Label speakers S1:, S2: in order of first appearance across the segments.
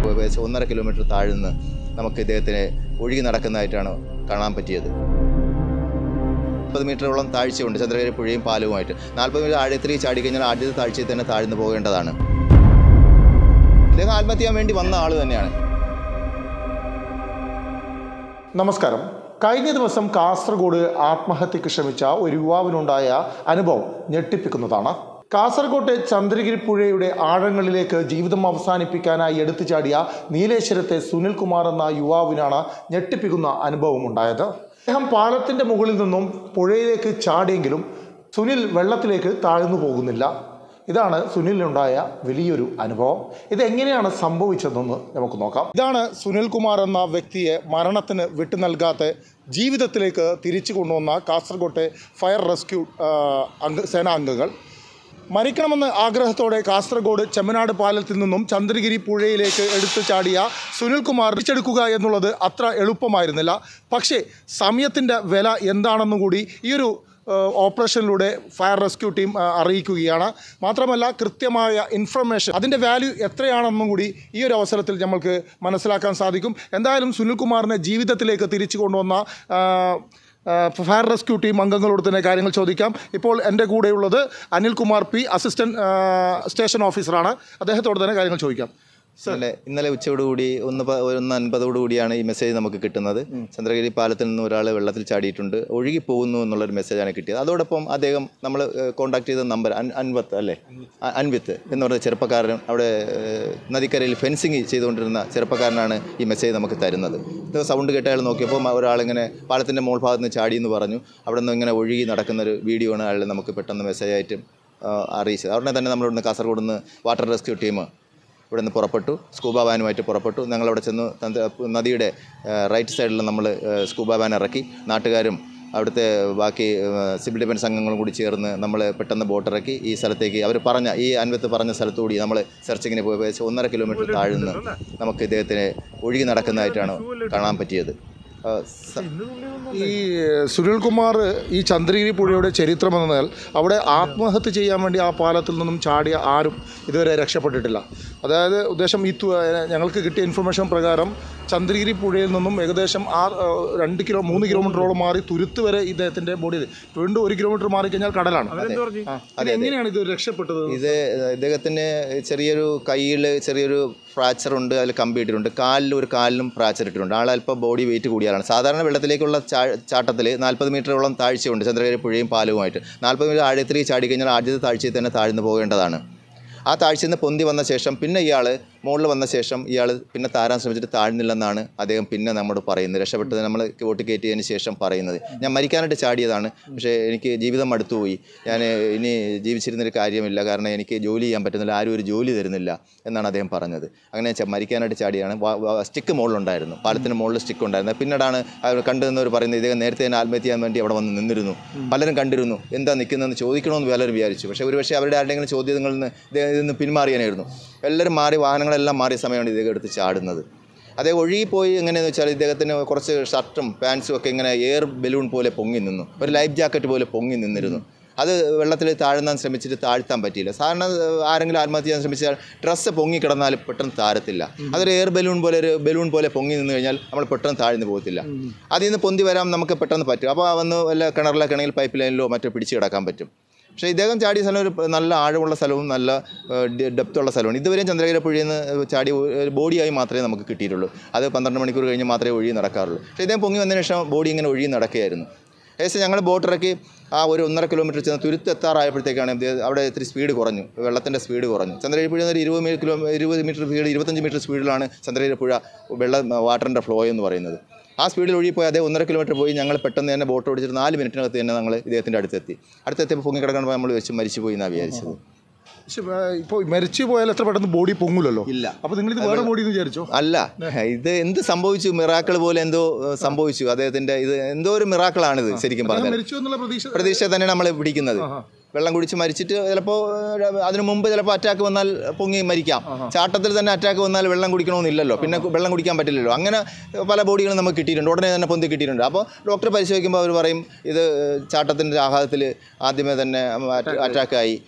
S1: പോയി ഏകദേശം ഒന്നര കിലോമീറ്റർ താഴ്ന്ന് നമുക്ക് ഇദ്ദേഹത്തിനെ ഒഴുകി നടക്കുന്നതായിട്ടാണ് കാണാൻ പറ്റിയത് മുപ്പത് മീറ്ററോളം താഴ്ചയുണ്ട് ചന്ദ്രഗിരി പുഴയും പാലവുമായിട്ട് നാൽപ്പത് മീറ്റർ ആഴത്തിലേക്ക് ചാടി കഴിഞ്ഞാൽ ആദ്യത്തെ താഴ്ചയിൽ തന്നെ താഴ്ന്നു പോകേണ്ടതാണ് ഇദ്ദേഹം ആത്മഹത്യ ചെയ്യാൻ വേണ്ടി വന്ന ആൾ തന്നെയാണ്
S2: നമസ്കാരം കഴിഞ്ഞ ദിവസം കാസർഗോഡ് ആത്മഹത്യക്ക് ശ്രമിച്ച ഒരു യുവാവിനുണ്ടായ അനുഭവം ഞെട്ടിപ്പിക്കുന്നതാണ് കാസർഗോട്ടെ ചന്ദ്രഗിരി പുഴയുടെ ആഴങ്ങളിലേക്ക് ജീവിതം അവസാനിപ്പിക്കാനായി എടുത്തു ചാടിയ നീലേശ്വരത്തെ സുനിൽകുമാർ എന്ന യുവാവിനാണ് ഞെട്ടിപ്പിക്കുന്ന അനുഭവം ഉണ്ടായത് അദ്ദേഹം പാലത്തിന്റെ മുകളിൽ നിന്നും പുഴയിലേക്ക് ചാടിയെങ്കിലും സുനിൽ വെള്ളത്തിലേക്ക് താഴ്ന്നു പോകുന്നില്ല ഇതാണ് സുനിലിനുണ്ടായ വലിയൊരു അനുഭവം ഇത് എങ്ങനെയാണ് സംഭവിച്ചതെന്ന് നമുക്ക് നോക്കാം ഇതാണ് സുനിൽകുമാർ എന്ന വ്യക്തിയെ മരണത്തിന് വിട്ടു നൽകാത്ത ജീവിതത്തിലേക്ക് തിരിച്ചു കൊണ്ടുവന്ന കാസർഗോട്ടെ ഫയർ റെസ്ക്യൂ ആ, അംഗ സേനാംഗങ്ങൾ മരിക്കണമെന്ന് ആഗ്രഹത്തോടെ കാസർഗോഡ് ചെമ്മനാട് പാലത്തിൽ നിന്നും ചന്ദ്രഗിരി പുഴയിലേക്ക് എടുത്തു ചാടിയ സുനിൽകുമാർ തിരിച്ചെടുക്കുക എന്നുള്ളത് അത്ര എളുപ്പമായിരുന്നില്ല പക്ഷേ സമയത്തിൻ്റെ വില എന്താണെന്നും കൂടി ഈ ഒരു ഏഹ്, ഓപ്പറേഷനിലൂടെ ഫയർ റെസ്ക്യൂ ടീം ആ, അറിയിക്കുകയാണ് മാത്രമല്ല കൃത്യമായ ഇൻഫർമേഷൻ അതിൻ്റെ വാല്യൂ എത്രയാണെന്നും കൂടി ഈ ഒരു അവസരത്തിൽ നമ്മൾക്ക് മനസ്സിലാക്കാൻ സാധിക്കും എന്തായാലും സുനിൽകുമാറിനെ ജീവിതത്തിലേക്ക് തിരിച്ചു കൊണ്ടുവന്ന ആ, ആ, ഫയർ റെസ്ക്യൂ ടീം അംഗങ്ങളോട് തന്നെ കാര്യങ്ങൾ ചോദിക്കാം ഇപ്പോൾ എൻ്റെ കൂടെയുള്ളത് അനിൽകുമാർ പി അസിസ്റ്റൻറ്റ് ആ, സ്റ്റേഷൻ ഓഫീസറാണ് അദ്ദേഹത്തോട് തന്നെ കാര്യങ്ങൾ ചോദിക്കാം
S1: ഇന്നലെ ഇന്നലെ ഉച്ചയോടുകൂടി ഒന്ന് പ- ഒന്ന് അൻപതോടുകൂടിയാണ് ഈ മെസ്സേജ് നമുക്ക് കിട്ടുന്നത് ചന്ദ്രഗിരി പാലത്തിൽ നിന്ന് ഒരാൾ വെള്ളത്തിൽ ചാടിയിട്ടുണ്ട് ഒഴുകി പോകുന്നു എന്നുള്ളൊരു മെസ്സേജാണ് കിട്ടിയത് അതോടൊപ്പം അദ്ദേഹം നമ്മൾ കോൺടാക്ട് ചെയ്ത നമ്പർ അൻ അൻവത്ത് അല്ലേ അ- അൻവിത്ത് എന്ന് പറയുന്ന ചെറുപ്പക്കാരൻ അവിടെ ഏഹ്, നദിക്കരയിൽ ഫെൻസിങ് ചെയ്തുകൊണ്ടിരുന്ന ചെറുപ്പക്കാരനാണ് ഈ മെസ്സേജ് നമുക്ക് തരുന്നത് ഇത് സൗണ്ട് കേട്ട അയാൾ നോക്കിയപ്പോൾ ഒരാളിങ്ങനെ പാലത്തിൻ്റെ മോൾ ഭാഗത്ത് നിന്ന് ചാടി എന്ന് പറഞ്ഞു അവിടെ നിന്ന് ഇങ്ങനെ ഒഴുകി നടക്കുന്ന ഒരു വീഡിയോ ആണ് അയാൾ നമുക്ക് പെട്ടെന്ന് മെസ്സേജായിട്ട് അറിയിച്ചത് ഉടനെ തന്നെ നമ്മളിവിടുന്ന് കാസർഗോഡ് നിന്ന് വാട്ടർ റെസ്ക്യൂ ടീം ഇവിടെ നിന്ന് പുറപ്പെട്ടു സ്കൂബ വാനുമായിട്ട് പുറപ്പെട്ടു ഞങ്ങളവിടെ ചെന്ന് തന്ത- നദിയുടെ ഏഹ്, റൈറ്റ് സൈഡിൽ നമ്മൾ ഏഹ്, സ്കൂബ വാൻ ഇറക്കി നാട്ടുകാരും അവിടുത്തെ ബാക്കി ഏഹ്, സിവിൽ ഡിഫൻസ് അംഗങ്ങളും കൂടി ചേർന്ന് നമ്മൾ പെട്ടെന്ന് ബോട്ട് ഇറക്കി ഈ സ്ഥലത്തേക്ക് അവർ പറഞ്ഞ ഈ അൻവത്ത് പറഞ്ഞ സ്ഥലത്തുകൂടി നമ്മൾ സെർച്ചിങ്ങിന് പോയി ഏകദേശം ഒന്നര കിലോമീറ്റർ താഴ്ന്ന് നമുക്ക് ഇദ്ദേഹത്തിനെ ഒഴുകി നടക്കുന്നതായിട്ടാണ് കാണാൻ പറ്റിയത് ആ, സ-
S2: ഈ സുനിൽകുമാർ ഈ ചന്ദ്രഗിരി പുഴയുടെ ചരിത്രം എന്നാൽ അവിടെ ആത്മഹത്യ ചെയ്യാൻ വേണ്ടി ആ പാലത്തിൽ നിന്നും ചാടിയ ആരും ഇതുവരെ രക്ഷപ്പെട്ടിട്ടില്ല അതായത് ഉദ്ദേശം ഈ തു- ഞങ്ങൾക്ക് കിട്ടിയ ഇൻഫർമേഷൻ പ്രകാരം ചന്ദ്രഗിരി പുഴയിൽ നിന്നും ഏകദേശം ആ ആ, രണ്ട് കിലോ മൂന്ന് കിലോമീറ്ററോളം മാറി തുരുത്ത് വരെ ഇദ്ദേഹത്തിൻ്റെ ബോഡി വീണ്ടും ഒരു കിലോമീറ്റർ മാറിക്കഴിഞ്ഞാൽ കടലാണ് ആ. ഇത് എങ്ങനെയാണ് ഇത് രക്ഷപ്പെട്ടത്
S1: ഇത് ഇദ്ദേഹത്തിന് ചെറിയൊരു കയ്യിൽ ചെറിയൊരു ഫ്രാക്ചർ ഉണ്ട് അതിൽ കമ്പി ഇട്ടിട്ടുണ്ട് കാലിൽ ഒരു കാലിലും ഫ്രാക്ചർ ഇട്ടിട്ടുണ്ട് ആൾ അല്പം ബോഡി വെയിറ്റ് കൂടിയാണ് സാധാരണ വെള്ളത്തിലേക്കുള്ള ചാ ചാട്ടത്തിൽ നാൽപ്പത് മീറ്ററോളം താഴ്ചയുണ്ട് ചന്ദ്രഗിരി പുഴയും പാലവുമായിട്ട് നാൽപ്പത് മീറ്റർ ആഴത്തിലേക്ക് ചാടി കഴിഞ്ഞാൽ ആദ്യത്തെ താഴ്ചയിൽ തന്നെ താഴ്ന്നു പോകേണ്ടതാണ് ആ താഴ്ചയിൽ നിന്ന് പൊന്തി വന്ന ശേഷം പിന്നെ ഇയാൾ മുകളിൽ വന്ന ശേഷം ഇയാൾ പിന്നെ താരാൻ ശ്രമിച്ചിട്ട് താഴ്ന്നില്ലെന്നാണ് അദ്ദേഹം പിന്നെ നമ്മോട് പറയുന്നത് രക്ഷപ്പെട്ടത് നമ്മൾ വോട്ട് കയറ്റിയതിന് ശേഷം പറയുന്നത് ഞാൻ മരിക്കാനായിട്ട് ചാടിയതാണ് പക്ഷേ എനിക്ക് ജീവിതം അടുത്തുപോയി ഞാൻ ഇനി ജീവിച്ചിരുന്നൊരു കാര്യമില്ല കാരണം എനിക്ക് ജോലി ചെയ്യാൻ പറ്റുന്നില്ല ആരും ഒരു ജോലി തരുന്നില്ല എന്നാണ് അദ്ദേഹം പറഞ്ഞത് അങ്ങനെ ച- മരിക്കാനായിട്ട് ചാടിയാണ് സ്റ്റിക്ക് മുകളിലുണ്ടായിരുന്നു പാലത്തിന് മുകളിൽ സ്റ്റിക്ക് ഉണ്ടായിരുന്നു പിന്നീടാണ് അവർ കണ്ടുവന്നവർ പറയുന്നത് ഇദ്ദേഹം നേരത്തെ തന്നെ ആത്മഹത്യ ചെയ്യാൻ വേണ്ടി അവിടെ വന്ന് നിന്നിരുന്നു പലരും കണ്ടിരുന്നു എന്താ നിൽക്കുന്നതെന്ന് ചോദിക്കണമെന്ന് പലരും വിചാരിച്ചു പക്ഷേ ഒരുപക്ഷെ അവരുടെ ആരുടെയെങ്കിലും ചോദ്യങ്ങളിൽ നിന്ന് ഇദ്ദേഹം ഇതിൽ നിന്ന് പിന്മാറിയാനായിരുന്നു എല്ലാവരും മാറി വാഹനങ്ങളെല്ലാം മാറിയ സമയമാണ് ഇദ്ദേഹം എടുത്ത് ചാടുന്നത് അദ്ദേഹം ഒഴുകിപ്പോയി എങ്ങനെയെന്ന് വെച്ചാൽ ഇദ്ദേഹത്തിന് കുറച്ച് ഷർട്ടും പാൻസും ഒക്കെ ഇങ്ങനെ എയർ ബലൂൺ പോലെ പൊങ്ങി നിന്നു ഒരു ലൈഫ് ജാക്കറ്റ് പോലെ പൊങ്ങി നിന്നിരുന്നു അത് വെള്ളത്തിൽ താഴ്ന്നാൻ ശ്രമിച്ചിട്ട് താഴ്ത്താൻ പറ്റിയില്ല സാധാരണ ഏഹ്, ആരെങ്കിലും ആത്മഹത്യ ചെയ്യാൻ ശ്രമിച്ചാൽ ഡ്രസ്സ് പൊങ്ങി കിടന്നാൽ പെട്ടെന്ന് താരത്തില്ല അതൊരു എയർ ബലൂൺ പോലെ ഒരു ബലൂൺ പോലെ പൊങ്ങി നിന്ന് കഴിഞ്ഞാൽ നമ്മൾ പെട്ടെന്ന് താഴ്ന്നു പോകത്തില്ല അതിൽ നിന്ന് പൊന്തി വരാൻ നമുക്ക് പെട്ടെന്ന് പറ്റും അപ്പോൾ വന്ന് വല്ല കിണറിലൊക്കെ ആണെങ്കിൽ പൈപ്പ് ലൈനിലോ മറ്റോ പിടിച്ച് കിടക്കാൻ പറ്റും പക്ഷേ ഇദ്ദേഹം ചാടിയ സ്ഥലം ഒരു നല്ല ആഴമുള്ള സ്ഥലവും നല്ല ഡെപ്തുള്ള സ്ഥലമാണ് ഇതുവരെയും ചന്ദ്രഗിരി പുഴയിൽ നിന്ന് ചാടി ഒരു ബോഡിയായി മാത്രമേ നമുക്ക് കിട്ടിയിട്ടുള്ളൂ അത് പന്ത്രണ്ട് മണിക്കൂർ കഴിഞ്ഞ് മാത്രമേ ഒഴുകി നടക്കാറുള്ളൂ പക്ഷേ ഇദ്ദേഹം പൊങ്ങി വന്നതിന് ശേഷം ബോഡി ഇങ്ങനെ ഒഴുകി നടക്കുകയായിരുന്നു ഏകദേശം ഞങ്ങൾ ബോട്ട് ഇറക്കി ആ ഒരു ഒന്നര കിലോമീറ്റർ ചെന്ന് തുരുത്തെത്താറായപ്പോഴത്തേക്കാണ് ഇത് അവിടെ ഇത്തിരി സ്പീഡ് കുറഞ്ഞു വെള്ളത്തിൻ്റെ സ്പീഡ് കുറഞ്ഞു ചന്ദ്രഗിരി പുഴ ഒരു ഇരുപത് മീ- കിലോ ഇരുപത് മീറ്റർ സ്പീഡ് ഇരുപത്തഞ്ച് മീറ്റർ സ്പീഡിലാണ് ചന്ദ്രഗിരി പുഴ വെള്ളം വാട്ടറിൻ്റെ ഫ്ലോ എന്ന് പറയുന്നത് ആ സ്പീഡിൽ ഒഴുകിപ്പോയി അതേ ഒന്നര കിലോമീറ്റർ പോയി ഞങ്ങൾ പെട്ടെന്ന് തന്നെ ബോട്ട് ഓടിച്ചിട്ട് നാല് മിനിറ്റിനകത്ത് തന്നെ ഞങ്ങൾ ഇദ്ദേഹത്തിൻ്റെ അടുത്തെത്തി അടുത്തെത്തിയപ്പോൾ പൊങ്ങിക്കിടക്കുമ്പോൾ നമ്മൾ വെച്ച് മരിച്ചു പോയി എന്നാണ് വിചാരിച്ചത്
S2: പക്ഷെ ഇപ്പോൾ മരിച്ചു പോയാൽ എത്ര പെട്ടെന്ന് ബോഡി പൊങ്ങൂലല്ലോ
S1: ഇല്ല.
S2: അപ്പോൾ നിങ്ങൾ ഇത് വേറെ ബോഡി എന്ന് വിചാരിച്ചോ
S1: അല്ല ഇത് എന്ത് സംഭവിച്ചു മിറാക്കൾ പോലെ എന്തോ ഏഹ്, സംഭവിച്ചു അദ്ദേഹത്തിൻ്റെ ഇത് എന്തോ ഒരു മിറാക്കളാണിത് ശരിക്കും
S2: അദ്ദേഹം
S1: പറഞ്ഞാൽ
S2: മരിച്ചു എന്നുള്ള പ്രതീക്ഷ
S1: പ്രതീക്ഷ തന്നെ നമ്മൾ പിടിക്കുന്നത് വെള്ളം കുടിച്ച് മരിച്ചിട്ട് ചിലപ്പോൾ അതിനു മുമ്പ് ചിലപ്പോൾ അറ്റാക്ക് വന്നാൽ പൊങ്ങി മരിക്കാം ചാട്ടത്തിൽ തന്നെ അറ്റാക്ക് വന്നാൽ വെള്ളം കുടിക്കണമെന്നില്ലല്ലോ പിന്നെ കു- വെള്ളം കുടിക്കാൻ പറ്റില്ലല്ലോ അങ്ങനെ പല ബോഡികളും നമുക്ക് കിട്ടിയിട്ടുണ്ട് ഉടനെ തന്നെ പൊന്തി കിട്ടിയിട്ടുണ്ട് അപ്പോൾ ഡോക്ടർ പരിശോധിക്കുമ്പോൾ അവർ പറയും ഇത് ചാട്ടത്തിൻ്റെ ആഘാതത്തിൽ ആദ്യമേ തന്നെ അറ്റാക്കായി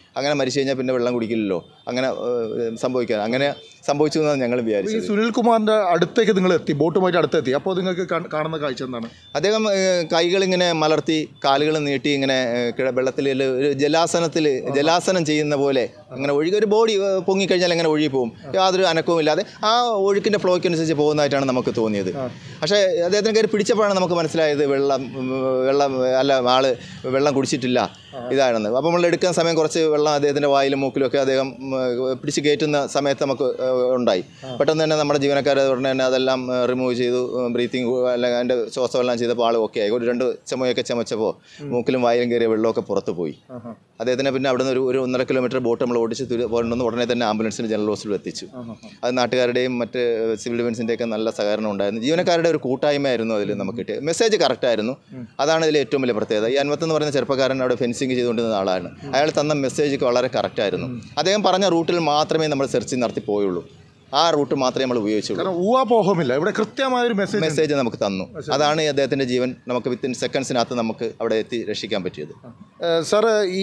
S1: അങ്ങനെ മരിച്ചു കഴിഞ്ഞാൽ പിന്നെ വെള്ളം കുടിക്കില്ലല്ലോ അങ്ങനെ ഏഹ്, സംഭവിക്കാൻ അങ്ങനെ സംഭവിച്ചു എന്നാണ് ഞങ്ങൾ
S2: ഈ
S1: വിചാരിച്ചത്
S2: സുനിൽകുമാറിന്റെ അടുത്തേക്ക് നിങ്ങൾ എത്തി ബോട്ടുമായിട്ട് അടുത്തെത്തി അപ്പോൾ നിങ്ങൾക്ക് കാ- കാണുന്ന കാഴ്ച എന്താണ്
S1: അദ്ദേഹം ഏഹ്, കൈകളിങ്ങനെ മലർത്തി കാലുകൾ നീട്ടി ഇങ്ങനെ ഏഹ്, കിട വെള്ളത്തിൽ ഒരു ജലാസനത്തിൽ ജലാസനം ചെയ്യുന്ന പോലെ അങ്ങനെ ഒഴുകി ഒരു ബോഡി ഏഹ്, പൊങ്ങിക്കഴിഞ്ഞാൽ അങ്ങനെ ഒഴുകി പോകും യാതൊരു അനക്കവും ഇല്ലാതെ ആ ഒഴുക്കിൻ്റെ ഫ്ലോയ്ക്ക് അനുസരിച്ച് പോകുന്നതായിട്ടാണ് നമുക്ക് തോന്നിയത് പക്ഷേ അദ്ദേഹത്തിന് കയറി പിടിച്ചപ്പോഴാണ് നമുക്ക് മനസ്സിലായത് വെള്ളം ഉം, വെള്ളം അല്ല ആള് വെള്ളം കുടിച്ചിട്ടില്ല ഇതാണെന്ന് അപ്പോൾ നമ്മൾ എടുക്കുന്ന സമയം കുറച്ച് വെള്ളം അദ്ദേഹത്തിൻ്റെ വായിലും മൂക്കിലും ഒക്കെ അദ്ദേഹം ഉം, പിടിച്ച് കയറ്റുന്ന സമയത്ത് നമുക്ക് ഏഹ്, ഉണ്ടായി പെട്ടെന്ന് തന്നെ നമ്മുടെ ജീവനക്കാർ ഉടനെ തന്നെ അതെല്ലാം റിമൂവ് ചെയ്തു ബ്രീത്തിങ് അല്ലെങ്കിൽ അതിൻ്റെ ശ്വാസമെല്ലാം ചെയ്തപ്പോൾ ആൾ ഓക്കെ ആയി ഒരു രണ്ട് ചുമയൊക്കെ ചമച്ചപ്പോൾ മൂക്കിലും വായിലും കയറിയ വെള്ളമൊക്കെ പുറത്ത് പോയി അദ്ദേഹത്തിനെ പിന്നെ അവിടെ നിന്ന് ഒരു ഒരു ഒന്നര കിലോമീറ്റർ ബോട്ട് നമ്മൾ ഓടിച്ച് തിരി- കൊണ്ടുവന്ന് ഉടനെ തന്നെ ആംബുലൻസിന് ജനറൽ ഹോസ്പിറ്റലിൽ എത്തിച്ചു അത് നാട്ടുകാരുടെയും മറ്റ് സിവിൽ ഡിഫൻസിൻ്റെ ഒക്കെ നല്ല സഹകരണം ഉണ്ടായിരുന്നു ജീവനക്കാരുടെ ഒരു കൂട്ടായ്മയായിരുന്നു അതിൽ നമുക്ക് കിട്ടിയത് മെസ്സേജ് കറക്റ്റായിരുന്നു അതാണ് ഇതിൽ ഏറ്റവും വലിയ പ്രത്യേകത ഈ അൻവത്ത് എന്ന് പറയുന്ന ചെറുപ്പക്കാരൻ അവിടെ ഫെൻസിങ് ചെയ്തുകൊണ്ടിരുന്ന ആളാണ് അയാൾ തന്ന മെസ്സേജ് വളരെ കറക്റ്റായിരുന്നു അദ്ദേഹം പറഞ്ഞ റൂട്ടിൽ മാത്രമേ നമ്മൾ സെർച്ച് നടത്തി പോയുള്ളൂ ആ റൂട്ട് മാത്രമേ നമ്മൾ ഉപയോഗിച്ചുള്ളൂ
S2: കാരണം ഊഹാപോഹമില്ല ഇവിടെ കൃത്യമായ ഒരു മെസ്സേജ്
S1: മെസ്സേജ് നമുക്ക് തന്നു അതാണ് ഈ അദ്ദേഹത്തിൻ്റെ ജീവൻ നമുക്ക് വിത്തിൻ സെക്കൻഡ്സിനകത്ത് നമുക്ക് അവിടെ എത്തി രക്ഷിക്കാൻ പറ്റിയത്
S2: സാറ് ഈ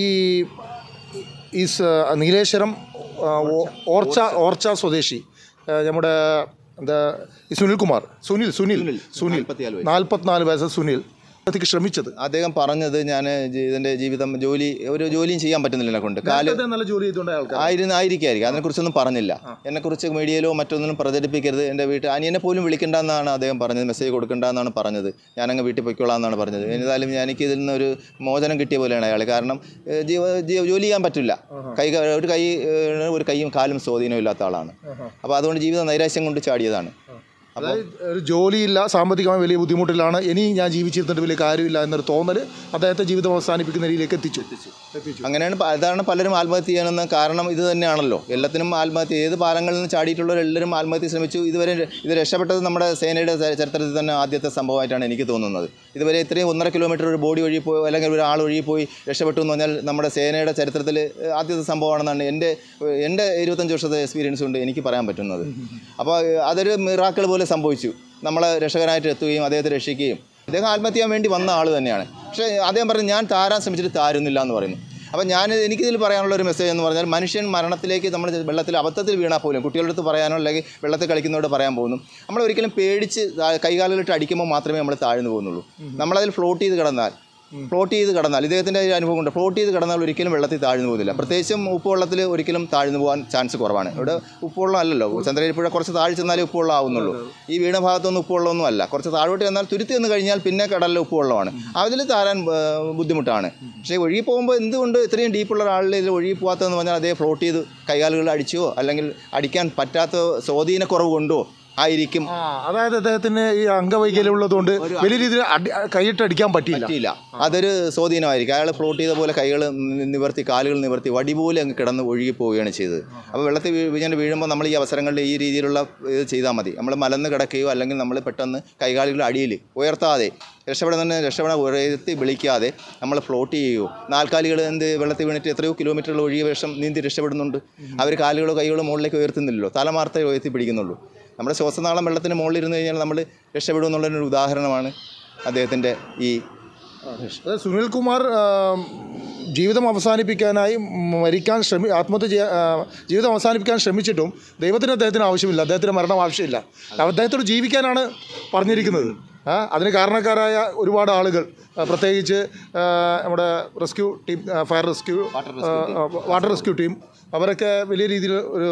S2: ഈ സ- നീലേശ്വരം ആ, ഓ- ഓർച്ച ഓർച്ച സ്വദേശി ആ, നമ്മുടെ എന്താ ഈ സുനിൽകുമാർ സുനിൽ സുനിൽ സുനിൽ
S1: നാൽപ്പത്തിനാല്
S2: നാൽപ്പത്തിനാല് വയസ്സ് സുനിൽ ക്ക് ശ്രമിച്ചത്
S1: അദ്ദേഹം പറഞ്ഞത് ഞാൻ ഇതിൻ്റെ ജീവിതം ജോലി ഒരു ജോലിയും ചെയ്യാൻ പറ്റുന്നില്ല എന്നെ കൊണ്ട് കാല്
S2: നേരത്തെ നല്ല ജോലി ചെയ്തുകൊണ്ട് ആൾക്കാർ
S1: ആയിരുന്നു ആയിരിക്കായിരിക്കും അതിനെക്കുറിച്ചൊന്നും പറഞ്ഞില്ല എന്നെക്കുറിച്ച് മീഡിയയിലോ മറ്റൊന്നിലും പ്രചരിപ്പിക്കരുത് എൻ്റെ വീട്ടിൽ അനിയനെ പോലും വിളിക്കണ്ടെന്നാണ് അദ്ദേഹം പറഞ്ഞത് മെസ്സേജ് കൊടുക്കണ്ടെന്നാണ് പറഞ്ഞത് ഞാനങ്ങ് വീട്ടിൽ പൊയ്ക്കോളാം എന്നാണ് പറഞ്ഞത് എന്തായാലും എനിക്ക് ഇതിൽ നിന്നൊരു മോചനം കിട്ടിയ പോലെയാണ് അയാൾ കാരണം ഏഹ്, ജീവ ജീവ ജോലി ചെയ്യാൻ പറ്റില്ല കൈ ഒരു കൈ ഏഹ്, ഒരു കൈയും കാലും സ്വാധീനം ഇല്ലാത്ത ആളാണ് അപ്പോൾ അതുകൊണ്ട് ജീവിത നൈരാശ്യം കൊണ്ട് ചാടിയതാണ്
S2: അതായത് ഒരു ജോലിയില്ല സാമ്പത്തികമായി വലിയ ബുദ്ധിമുട്ടിലാണ് ഇനി ഞാൻ ജീവിച്ചിരുന്നിട്ട് വലിയ കാര്യമില്ല എന്നൊരു തോന്നൽ അദ്ദേഹത്തെ ജീവിതം അവസാനിപ്പിക്കുന്ന രീതിയിലേക്ക് എത്തിച്ചു എത്തിച്ചു
S1: അങ്ങനെയാണ് പ- അതാണ് പലരും ആത്മഹത്യ ചെയ്യാനെന്ന് കാരണം ഇത് തന്നെയാണല്ലോ എല്ലാത്തിനും ആത്മഹത്യ ഏത് പാലങ്ങളിൽ നിന്ന് ചാടിയിട്ടുള്ളവരെല്ലാവരും ആത്മഹത്യ ശ്രമിച്ചു ഇതുവരെ ര- ഇത് രക്ഷപ്പെട്ടത് നമ്മുടെ സേനയുടെ ച- ചരിത്രത്തിൽ തന്നെ ആദ്യത്തെ സംഭവമായിട്ടാണ് എനിക്ക് തോന്നുന്നത് ഇതുവരെ ഇത്രയും ഒന്നര കിലോമീറ്റർ ഒരു ബോഡി ഒഴുകി പോയി അല്ലെങ്കിൽ ഒരാൾ ഒഴുകി പോയി രക്ഷപ്പെട്ടു എന്ന് പറഞ്ഞാൽ നമ്മുടെ സേനയുടെ ചരിത്രത്തിൽ ഏഹ്, ആദ്യത്തെ സംഭവമാണെന്നാണ് എൻ്റെ ഏഹ്, എൻ്റെ ഇരുപത്തഞ്ച് വർഷത്തെ എക്സ്പീരിയൻസ് കൊണ്ട് എനിക്ക് പറയാൻ പറ്റുന്നത് അപ്പോൾ ഏഹ്, അതൊരു മിറാക്കൾ പോലെ സംഭവിച്ചു നമ്മളെ രക്ഷകനായിട്ട് എത്തുകയും അദ്ദേഹത്തെ രക്ഷിക്കുകയും അദ്ദേഹം ആത്മഹത്യ ചെയ്യാൻ വേണ്ടി വന്ന ആൾ തന്നെയാണ് പക്ഷേ അദ്ദേഹം പറഞ്ഞു ഞാൻ താരാൻ ശ്രമിച്ചിട്ട് താരുന്നില്ല എന്ന് പറയുന്നു അപ്പോൾ ഞാൻ എനിക്കിതിൽ പറയാനുള്ള ഒരു മെസ്സേജ് എന്ന് പറഞ്ഞാൽ മനുഷ്യൻ മരണത്തിലേക്ക് നമ്മൾ വെള്ളത്തിൽ അബദ്ധത്തിൽ വീണാൽ പോലും കുട്ടികളുടെ അടുത്ത് പറയാനോ അല്ലെങ്കിൽ വെള്ളത്തിൽ കളിക്കുന്നവരോട് പറയാൻ പോകുന്നു നമ്മൾ ഒരിക്കലും പേടിച്ച് താ- കൈകാലുകളിട്ട് അടിക്കുമ്പോൾ മാത്രമേ നമ്മൾ താഴ്ന്നു പോകുന്നുള്ളൂ നമ്മളതിൽ ഫ്ലോട്ട് ചെയ്ത് കിടന്നാൽ ഫ്ലോട്ട് ചെയ്ത് കിടന്നാൽ ഇദ്ദേഹത്തിൻ്റെ ഒരു അനുഭവം കൊണ്ട് ഫ്ലോട്ട് ചെയ്ത് കിടന്നാൽ ഒരിക്കലും വെള്ളത്തിൽ താഴ്ന്നു പോകുന്നില്ല പ്രത്യേകിച്ചും ഉപ്പുവെള്ളത്തിൽ ഒരിക്കലും താഴ്ന്നു പോകാൻ ചാൻസ് കുറവാണ് ഇവിടെ ഉപ്പുവെള്ളം അല്ലല്ലോ ചന്ദ്രയിരിപ്പുഴ കുറച്ച് താഴെ ചെന്നാലേ ഉപ്പുവെള്ളം ആവുന്നുള്ളൂ ഈ വീണ ഭാഗത്തൊന്നും ഉപ്പുവെള്ളമൊന്നും അല്ല കുറച്ച് താഴോട്ട് ചെന്നാൽ തുരുത്തി നിന്ന് കഴിഞ്ഞാൽ പിന്നെ കടലിൽ ഉപ്പുവെള്ളമാണ് അതിൽ താരാൻ ആ, ബുദ്ധിമുട്ടാണ് പക്ഷേ ഒഴുകി പോകുമ്പോൾ എന്തുകൊണ്ട് ഇത്രയും ഡീപ്പുള്ള ഒരാളിൽ ഇതിൽ ഒഴുകി പോകാത്തതെന്ന് പറഞ്ഞാൽ അതേ ഫ്ലോട്ട് ചെയ്ത് കൈകാലുകൾ അടിച്ചോ അല്ലെങ്കിൽ അടിക്കാൻ പറ്റാത്ത സ്വാധീനക്കുറവ് കൊണ്ടോ ആയിരിക്കും
S2: ആ അതായത് അദ്ദേഹത്തിന് ഈ അംഗവൈകല്യം ഉള്ളതുകൊണ്ട് വലിയ രീതിയിൽ അടി അടിക്കാൻ പറ്റിയില്ല
S1: പറ്റിയില്ല അതൊരു സ്വാധീനമായിരിക്കും അയാൾ ഫ്ലോട്ട് ചെയ്ത പോലെ കൈകൾ നിവർത്തി കാലുകൾ നിവർത്തി വടി പോലെ അങ്ങ് കിടന്ന് ഒഴുകി പോവുകയാണ് ചെയ്തത് അപ്പോൾ വെള്ളത്തിൽ വീ- ഇങ്ങനെ വീഴുമ്പോൾ നമ്മൾ ഈ അവസരങ്ങളിൽ ഈ രീതിയിലുള്ള ഇത് ചെയ്താൽ മതി നമ്മൾ മലന്ന് കിടക്കുകയോ അല്ലെങ്കിൽ നമ്മൾ പെട്ടെന്ന് കൈകാലുകൾ അടിയിൽ ഉയർത്താതെ രക്ഷപ്പെടുന്ന രക്ഷപ്പെടാൻ ഉയർത്തി വിളിക്കാതെ നമ്മൾ ഫ്ലോട്ട് ചെയ്യുകയോ നാൽക്കാലികൾ എന്ത് വെള്ളത്തിൽ വീണിട്ട് എത്രയോ കിലോമീറ്ററുകൾ ഒഴുകിയ വേഷം നീന്തി രക്ഷപ്പെടുന്നുണ്ട് അവർ കാലുകളോ കൈകളോ മുകളിലേക്ക് ഉയർത്തുന്നില്ലല്ലോ തലമാർത്തേ ഉയർത്തി പിടിക്കുന്നുള്ളൂ നമ്മുടെ ശ്വാസനാളം വെള്ളത്തിന് മുകളിൽ ഇരുന്ന് കഴിഞ്ഞാൽ നമ്മൾ രക്ഷപ്പെടും എന്നുള്ളൊരു ഉദാഹരണമാണ് അദ്ദേഹത്തിൻ്റെ ഈ
S2: അതായത് സുനിൽകുമാർ ആ, ജീവിതം അവസാനിപ്പിക്കാനായി മരിക്കാൻ ശ്രമി ആത്മഹത്യ ചെയ്യാൻ ആ, ജീവിതം അവസാനിപ്പിക്കാൻ ശ്രമിച്ചിട്ടും ദൈവത്തിന് അദ്ദേഹത്തിന് ആവശ്യമില്ല അദ്ദേഹത്തിന് മരണം ആവശ്യമില്ല അദ്ദേഹത്തോട് ജീവിക്കാനാണ് പറഞ്ഞിരിക്കുന്നത് ആ, അതിന് കാരണക്കാരായ ഒരുപാട് ആളുകൾ ആ, പ്രത്യേകിച്ച് ആ, നമ്മുടെ റെസ്ക്യൂ ടീം ആ, ഫയർ റെസ്ക്യൂ ആ, ആ, വാട്ടർ റെസ്ക്യൂ ടീം അവരൊക്കെ വലിയ രീതിയിൽ ഒരു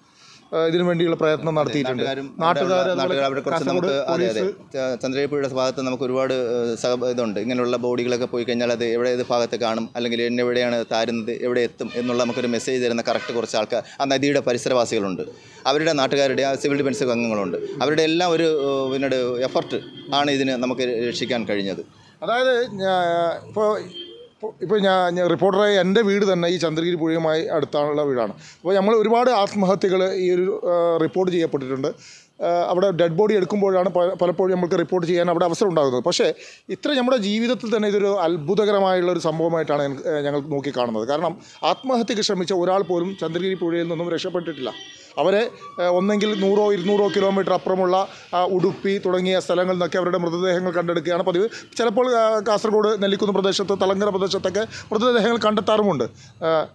S2: ആ, ഇതിനു വേണ്ടിയുള്ള പ്രയത്നം നടത്തിയിട്ടുണ്ട്
S1: നാട്ടുകാരും
S2: നാട്ടുകാർ
S1: അവിടെയുള്ള നാട്ടുകാർ അവിടെ കുറച്ച് നമുക്ക് അതെ അതെ
S2: പോലീസ്
S1: ച- ചന്ദ്രപ്പുഴയുടെ ഭാഗത്ത് നമുക്ക് ഒരുപാട് ഏഹ്, സഹ ഇതുണ്ട് ഇങ്ങനെയുള്ള ബോഡികളൊക്കെ പോയി കഴിഞ്ഞാൽ അത് എവിടെ ഏത് ഭാഗത്ത് കാണും അല്ലെങ്കിൽ എന്നെ എവിടെയാണ് താരുന്നത് എവിടെ എത്തും എന്നുള്ള നമുക്കൊരു മെസ്സേജ് തരുന്ന കറക്റ്റ് കുറച്ച് ആൾക്കാർ ആ നദിയുടെ പരിസരവാസികളുണ്ട് അവരുടെ നാട്ടുകാരുടെ ആ സിവിൽ ഡിഫൻസ് അംഗങ്ങളുണ്ട് അവരുടെ എല്ലാം ഒരു ഏഹ്, പിന്നീട് എഫർട്ട് ആണ് ഇതിന് നമുക്ക് രക്ഷിക്കാൻ കഴിഞ്ഞത്
S2: അതായത് ഇപ്പോൾ ഇപ്പോൾ ഞാൻ ഞാൻ റിപ്പോർട്ടറായ എൻ്റെ വീട് തന്നെ ഈ ചന്ദ്രഗിരി പുഴയുമായി അടുത്താണുള്ള വീടാണ് അപ്പോൾ നമ്മൾ ഒരുപാട് ആത്മഹത്യകൾ ഈ ഒരു ആ, റിപ്പോർട്ട് ചെയ്യപ്പെട്ടിട്ടുണ്ട് ആ, അവിടെ ഡെഡ് ബോഡി എടുക്കുമ്പോഴാണ് പ- പലപ്പോഴും നമുക്ക് റിപ്പോർട്ട് ചെയ്യാൻ അവിടെ അവസരം ഉണ്ടാകുന്നത് പക്ഷേ ഇത്ര നമ്മുടെ ജീവിതത്തിൽ തന്നെ ഇതൊരു അത്ഭുതകരമായുള്ള ഒരു സംഭവമായിട്ടാണ് എനിക്ക്, ഏ, ഞങ്ങൾ നോക്കിക്കാണുന്നത് കാരണം ആത്മഹത്യക്ക് ശ്രമിച്ച ഒരാൾ പോലും ചന്ദ്രഗിരി പുഴയിൽ നിന്നും രക്ഷപ്പെട്ടിട്ടില്ല അവരെ ഏ, ഒന്നെങ്കിൽ നൂറോ ഇരുന്നൂറോ കിലോമീറ്റർ അപ്പുറമുള്ള ആ, ഉടുപ്പി തുടങ്ങിയ സ്ഥലങ്ങളിൽ നിന്നൊക്കെ അവരുടെ മൃതദേഹങ്ങൾ കണ്ടെടുക്കുകയാണ് പതിവ് ചിലപ്പോൾ ആ, കാസർഗോഡ് നെല്ലിക്കുന്ന് പ്രദേശത്ത് തളങ്കര പ്രദേശത്തൊക്കെ മൃതദേഹങ്ങൾ കണ്ടെത്താറുമുണ്ട് ആ,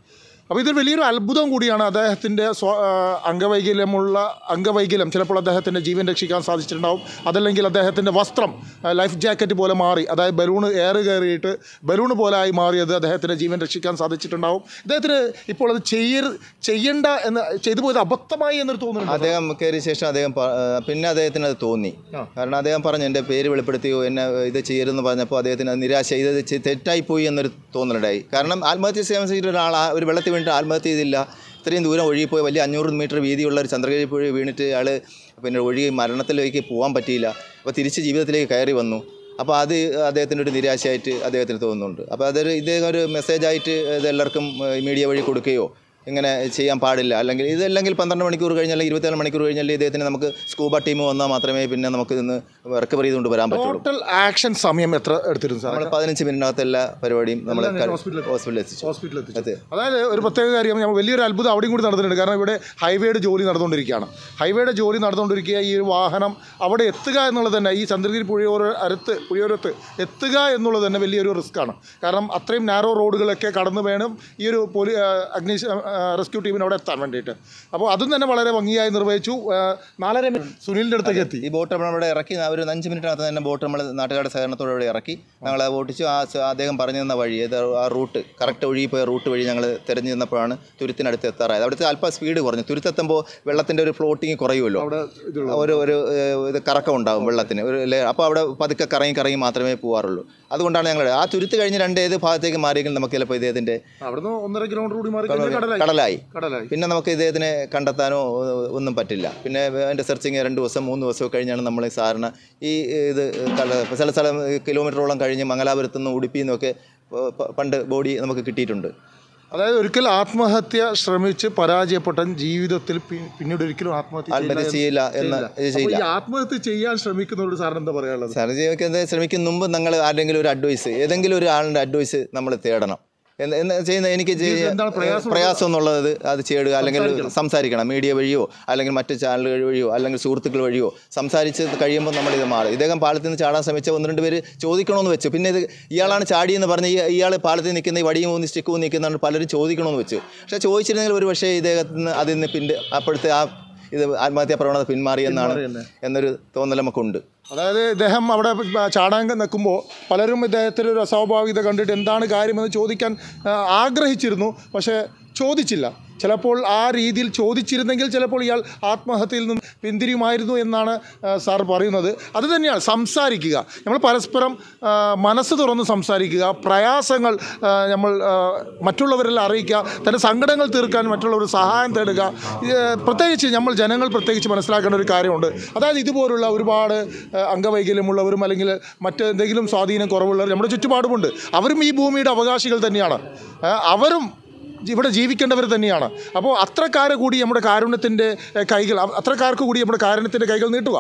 S2: അപ്പോൾ ഇതൊരു വലിയൊരു അത്ഭുതം കൂടിയാണ് അദ്ദേഹത്തിൻ്റെ സ്വ ആ, അംഗവൈകല്യമുള്ള അംഗവൈകല്യം ചിലപ്പോൾ അദ്ദേഹത്തിൻ്റെ ജീവൻ രക്ഷിക്കാൻ സാധിച്ചിട്ടുണ്ടാവും അതല്ലെങ്കിൽ അദ്ദേഹത്തിൻ്റെ വസ്ത്രം ആ, ലൈഫ് ജാക്കറ്റ് പോലെ മാറി അതായത് ബലൂൺ എയർ കയറിയിട്ട് ബലൂൺ പോലെ ആയി മാറിയത് അദ്ദേഹത്തിൻ്റെ ജീവൻ രക്ഷിക്കാൻ സാധിച്ചിട്ടുണ്ടാവും ഇദ്ദേഹത്തിന് ഇപ്പോൾ അത് ചെയ്യ ചെയ്യണ്ട എന്ന് ചെയ്തു പോയത് അബദ്ധമായി എന്നൊരു തോന്നുന്നുണ്ട്
S1: അദ്ദേഹം കയറിയ ശേഷം അദ്ദേഹം പ- ആ, പിന്നെ അദ്ദേഹത്തിന് അത് തോന്നി
S2: ആ.
S1: കാരണം അദ്ദേഹം പറഞ്ഞു എൻ്റെ പേര് വെളിപ്പെടുത്തിയോ എന്നെ ഇത് ചെയ്യരുതെന്ന് പറഞ്ഞപ്പോൾ അദ്ദേഹത്തിന് അത് നിരാശ ഇത് ചെ- തെറ്റായിപ്പോയി എന്നൊരു തോന്നലുണ്ടായി കാരണം ആത്മഹത്യ ചെയ്യാൻ വേണ്ടിയിട്ട് ഒരാൾ ആ ഒരു വെള്ളത്തിൽ വീണിട്ട് ആത്മഹത്യ ചെയ്തില്ല ഇത്രയും ദൂരം ഒഴുകിപ്പോയി വലിയ അഞ്ഞൂറ് മീറ്റർ വീതിയുള്ള ഒരു ചന്ദ്രഗിരി പുഴ വീണിട്ട് അയാൾ പിന്നെ ഒഴുകി മരണത്തിലേക്ക് പോകാൻ പറ്റിയില്ല അപ്പോൾ തിരിച്ച് ജീവിതത്തിലേക്ക് കയറി വന്നു അപ്പോൾ അത് അദ്ദേഹത്തിൻ്റെ ഒരു നിരാശയായിട്ട് അദ്ദേഹത്തിന് തോന്നുന്നുണ്ട് അപ്പോൾ അതൊരു ഇദ്ദേഹം ഒരു മെസ്സേജായിട്ട് ഇത് എല്ലാവർക്കും മീഡിയ വഴി കൊടുക്കുകയോ ഇങ്ങനെ ചെയ്യാൻ പാടില്ല അല്ലെങ്കിൽ ഇതല്ലെങ്കിൽ പന്ത്രണ്ട് മണിക്കൂർ കഴിഞ്ഞ് അല്ലെങ്കിൽ ഇരുപത്തിനാല് മണിക്കൂർ കഴിഞ്ഞാൽ ഇദ്ദേഹത്തിന് നമുക്ക് സ്കൂബ ടീം വന്നാൽ മാത്രമേ പിന്നെ നമുക്ക് ഇന്ന് റിക്കവർ ചെയ്തുകൊണ്ട് വരാൻ പറ്റുള്ളൂ
S2: ടോട്ടൽ ആക്ഷൻ സമയം എത്ര എടുത്തിരുന്നു സാർ
S1: നമ്മൾ പതിനഞ്ച് മിനിറ്റിനകത്ത് എല്ലാ പരിപാടിയും നമ്മൾ
S2: എല്ലാം കഴിഞ്ഞ് hospital-
S1: ഹോസ്പിറ്റലിൽ എത്തിച്ചു
S2: ഹോസ്പിറ്റലിൽ എത്തിച്ചു
S1: അതെ
S2: അതായത് ഒരു പ്രത്യേക കാര്യം ഞാൻ വലിയൊരു അത്ഭുതം അവിടെയും കൂടി നടന്നിട്ടുണ്ട് കാരണം ഇവിടെ ഹൈവേയുടെ ജോലി നടന്നുകൊണ്ടിരിക്കുകയാണ് ഹൈവേയുടെ ജോലി നടന്നുകൊണ്ടിരിക്കുക ഈ ഒരു വാഹനം അവിടെ എത്തുക എന്നുള്ളത് തന്നെ ഈ ചന്ദ്രഗിരി പുഴയോര അരത്ത് പുഴയോരത്ത് എത്തുക എന്നുള്ളത് തന്നെ വലിയൊരു റിസ്ക്കാണ് കാരണം അത്രയും നാരോ റോഡുകളൊക്കെ കടന്നു വേണം ഈ ഒരു പോലീ അഗ്നി റെസ്ക്യൂ ടീമിന് അവിടെ എത്താൻ വേണ്ടിയിട്ട് അപ്പോൾ അതും തന്നെ വളരെ ഭംഗിയായി നിർവഹിച്ചു ആ, നാലര മിനിറ്റ് സുനിലിൻ്റെ അടുത്തേക്ക് എത്തി
S1: ഈ ബോട്ട് നമ്മൾ ഇവിടെ ഇറക്കി ഒരു അഞ്ച് മിനിറ്റിനകത്ത് തന്നെ ബോട്ട് നമ്മൾ നാട്ടുകാരുടെ സഹകരണത്തോടെ ഇവിടെ ഇറക്കി ഞങ്ങൾ ഓട്ടിച്ചു ആ സ- അദ്ദേഹം പറഞ്ഞു തന്ന വഴി ഏത് ആ റൂട്ട് കറക്റ്റ് ഒഴുകിപ്പോയ റൂട്ട് വഴി ഞങ്ങൾ തിരഞ്ഞു നിന്നപ്പോഴാണ് തുരുത്തിനടുത്ത് എത്താറായത് അവിടുത്തെ അല്പം സ്പീഡ് കുറഞ്ഞു തുരുത്തെത്തുമ്പോൾ വെള്ളത്തിൻ്റെ ഒരു ഫ്ലോട്ടിങ് കുറയുമല്ലോ
S2: അവിടെ ഇതുള്ള
S1: ഒരു ഒരു ഏഹ്, ഇത് കറക്കം ഉണ്ടാവും വെള്ളത്തിന് ഒരു ലേ അപ്പോൾ അവിടെ പതുക്കെ കറങ്ങി കറങ്ങി മാത്രമേ പോകാറുള്ളൂ അതുകൊണ്ടാണ് ഞങ്ങൾ ആ തുരുത്ത് കഴിഞ്ഞ് രണ്ട് ഏത് ഭാഗത്തേക്ക് മാറിയെങ്കിലും നമുക്ക് ചിലപ്പോൾ ഇദ്ദേഹത്തിൻ്റെ
S2: അവിടുന്ന് ഒന്നര കിലോമീറ്റർ കൂടി മാറി കഴിഞ്ഞാൽ കടലായി
S1: കടലായി
S2: കടലായി
S1: പിന്നെ നമുക്ക് ഇദ്ദേഹത്തിനെ കണ്ടെത്താനോ ഏഹ്, ഒന്നും പറ്റില്ല പിന്നെ അതിൻ്റെ സെർച്ചിങ് രണ്ട് ദിവസം മൂന്ന് ദിവസം കഴിഞ്ഞാണ് നമ്മൾ സാധാരണ ഈ ഇത് കട- ചില സ്ഥലം കിലോമീറ്ററോളം കഴിഞ്ഞ് മംഗലാപുരത്തു നിന്ന് ഉടുപ്പിയിൽ നിന്നൊക്കെ പ- പ- പണ്ട് ബോഡി നമുക്ക് കിട്ടിയിട്ടുണ്ട്
S2: അതായത് ഒരിക്കൽ ആത്മഹത്യ ശ്രമിച്ച് പരാജയപ്പെട്ട ജീവിതത്തിൽ പി- പിന്നീട് ഒരിക്കലും ആത്മഹത്യ
S1: ആത്മഹത്യ ചെയ്യില്ല എന്ന് ഇത്
S2: അപ്പൊ
S1: ചെയ്യില്ല
S2: ഈ ആത്മഹത്യ ചെയ്യാൻ ശ്രമിക്കുന്നവരോട് സാറിന് എന്താ പറയാനുള്ളത്
S1: സാറ് ജീവിക്കാൻ ശ്രമിക്കും മുമ്പ് നിങ്ങൾ ആരുടെങ്കിലും ഒരു അഡ്വൈസ് ഏതെങ്കിലും ഒരു ആളുടെ അഡ്വൈസ് നമ്മൾ തേടണം എന്ന് എന്ന് ചെയ്യുന്ന എനിക്ക് ചെയ്യ-
S2: എന്താണ് പ്രയാസം
S1: പ്രയാസം എന്നുള്ളത് അത് ചെയ്യുക അല്ലെങ്കിൽ സംസാരിക്കണം മീഡിയ വഴിയോ അല്ലെങ്കിൽ മറ്റ് ചാനലുകൾ വഴിയോ അല്ലെങ്കിൽ സുഹൃത്തുക്കൾ വഴിയോ സംസാരിച്ച് കഴിയുമ്പോൾ നമ്മൾ ഇത് മാറും ഇദ്ദേഹം പാലത്തിൽ നിന്ന് ചാടാൻ ശ്രമിച്ച ഒന്ന് രണ്ട് പേര് ചോദിക്കണമെന്ന് വെച്ചു പിന്നെ ഇത് ഇയാളാണ് ചാടിയെന്ന് പറഞ്ഞ് ഈ ഇയാൾ പാലത്തിൽ നിൽക്കുന്ന ഈ വടിയും ഊന്നി സ്റ്റിക്കും ഊന്നി നിൽക്കുന്നതാണ് പലരും ചോദിക്കണമെന്ന് വെച്ചു പക്ഷേ ചോദിച്ചിരുന്നെങ്കിൽ ഒരു പക്ഷേ ഇദ്ദേഹത്തിന് അതിൽ നിന്ന് പിന്നെ അപ്പോഴത്തെ ആ ഇത് ആത്മഹത്യാ പ്രവണത പിന്മാറിയെന്നാണ്
S2: പിന്മാറിയെന്ന്.
S1: എന്നൊരു തോന്നൽ നമുക്കുണ്ട്
S2: അതായത് ഇദ്ദേഹം അവിടെ ചാടാൻ നിൽക്കുമ്പോൾ പലരും ഇദ്ദേഹത്തിൽ ഒരു അസ്വാഭാവികത കണ്ടിട്ട് എന്താണ് കാര്യമെന്ന് ചോദിക്കാൻ ആ, ആഗ്രഹിച്ചിരുന്നു പക്ഷേ ചോദിച്ചില്ല ചിലപ്പോൾ ആ രീതിയിൽ ചോദിച്ചിരുന്നെങ്കിൽ ചിലപ്പോൾ ഇയാൾ ആത്മഹത്യയിൽ നിന്ന് പിന്തിരിയുമായിരുന്നു എന്നാണ് ആ, സാർ പറയുന്നത് അത് തന്നെയാണ് സംസാരിക്കുക നമ്മൾ പരസ്പരം ആ, മനസ്സ് തുറന്ന് സംസാരിക്കുക പ്രയാസങ്ങൾ ആ, നമ്മൾ ആ, മറ്റുള്ളവരെല്ലാം അറിയിക്കുക തൻ്റെ സങ്കടങ്ങൾ തീർക്കാൻ മറ്റുള്ളവർ സഹായം തേടുക ഇത് പ്രത്യേകിച്ച് നമ്മൾ ജനങ്ങൾ പ്രത്യേകിച്ച് മനസ്സിലാക്കേണ്ട ഒരു കാര്യമുണ്ട് അതായത് ഇതുപോലുള്ള ഒരുപാട് ആ, അംഗവൈകല്യമുള്ളവരും അല്ലെങ്കിൽ മറ്റെന്തെങ്കിലും സ്വാധീനം കുറവുള്ളവർ നമ്മുടെ ചുറ്റുപാടുമുണ്ട് അവരും ഈ ഭൂമിയുടെ അവകാശികൾ തന്നെയാണ് ആ, അവരും ഇവിടെ ജീവിക്കേണ്ടവർ തന്നെയാണ് അപ്പോൾ അത്രക്കാരെ കൂടി നമ്മുടെ കാരുണ്യത്തിൻ്റെ ഏഹ്, കൈകൾ അ- അത്രക്കാർക്ക് കൂടി നമ്മുടെ കാരുണ്യത്തിൻ്റെ കൈകൾ നീട്ടുക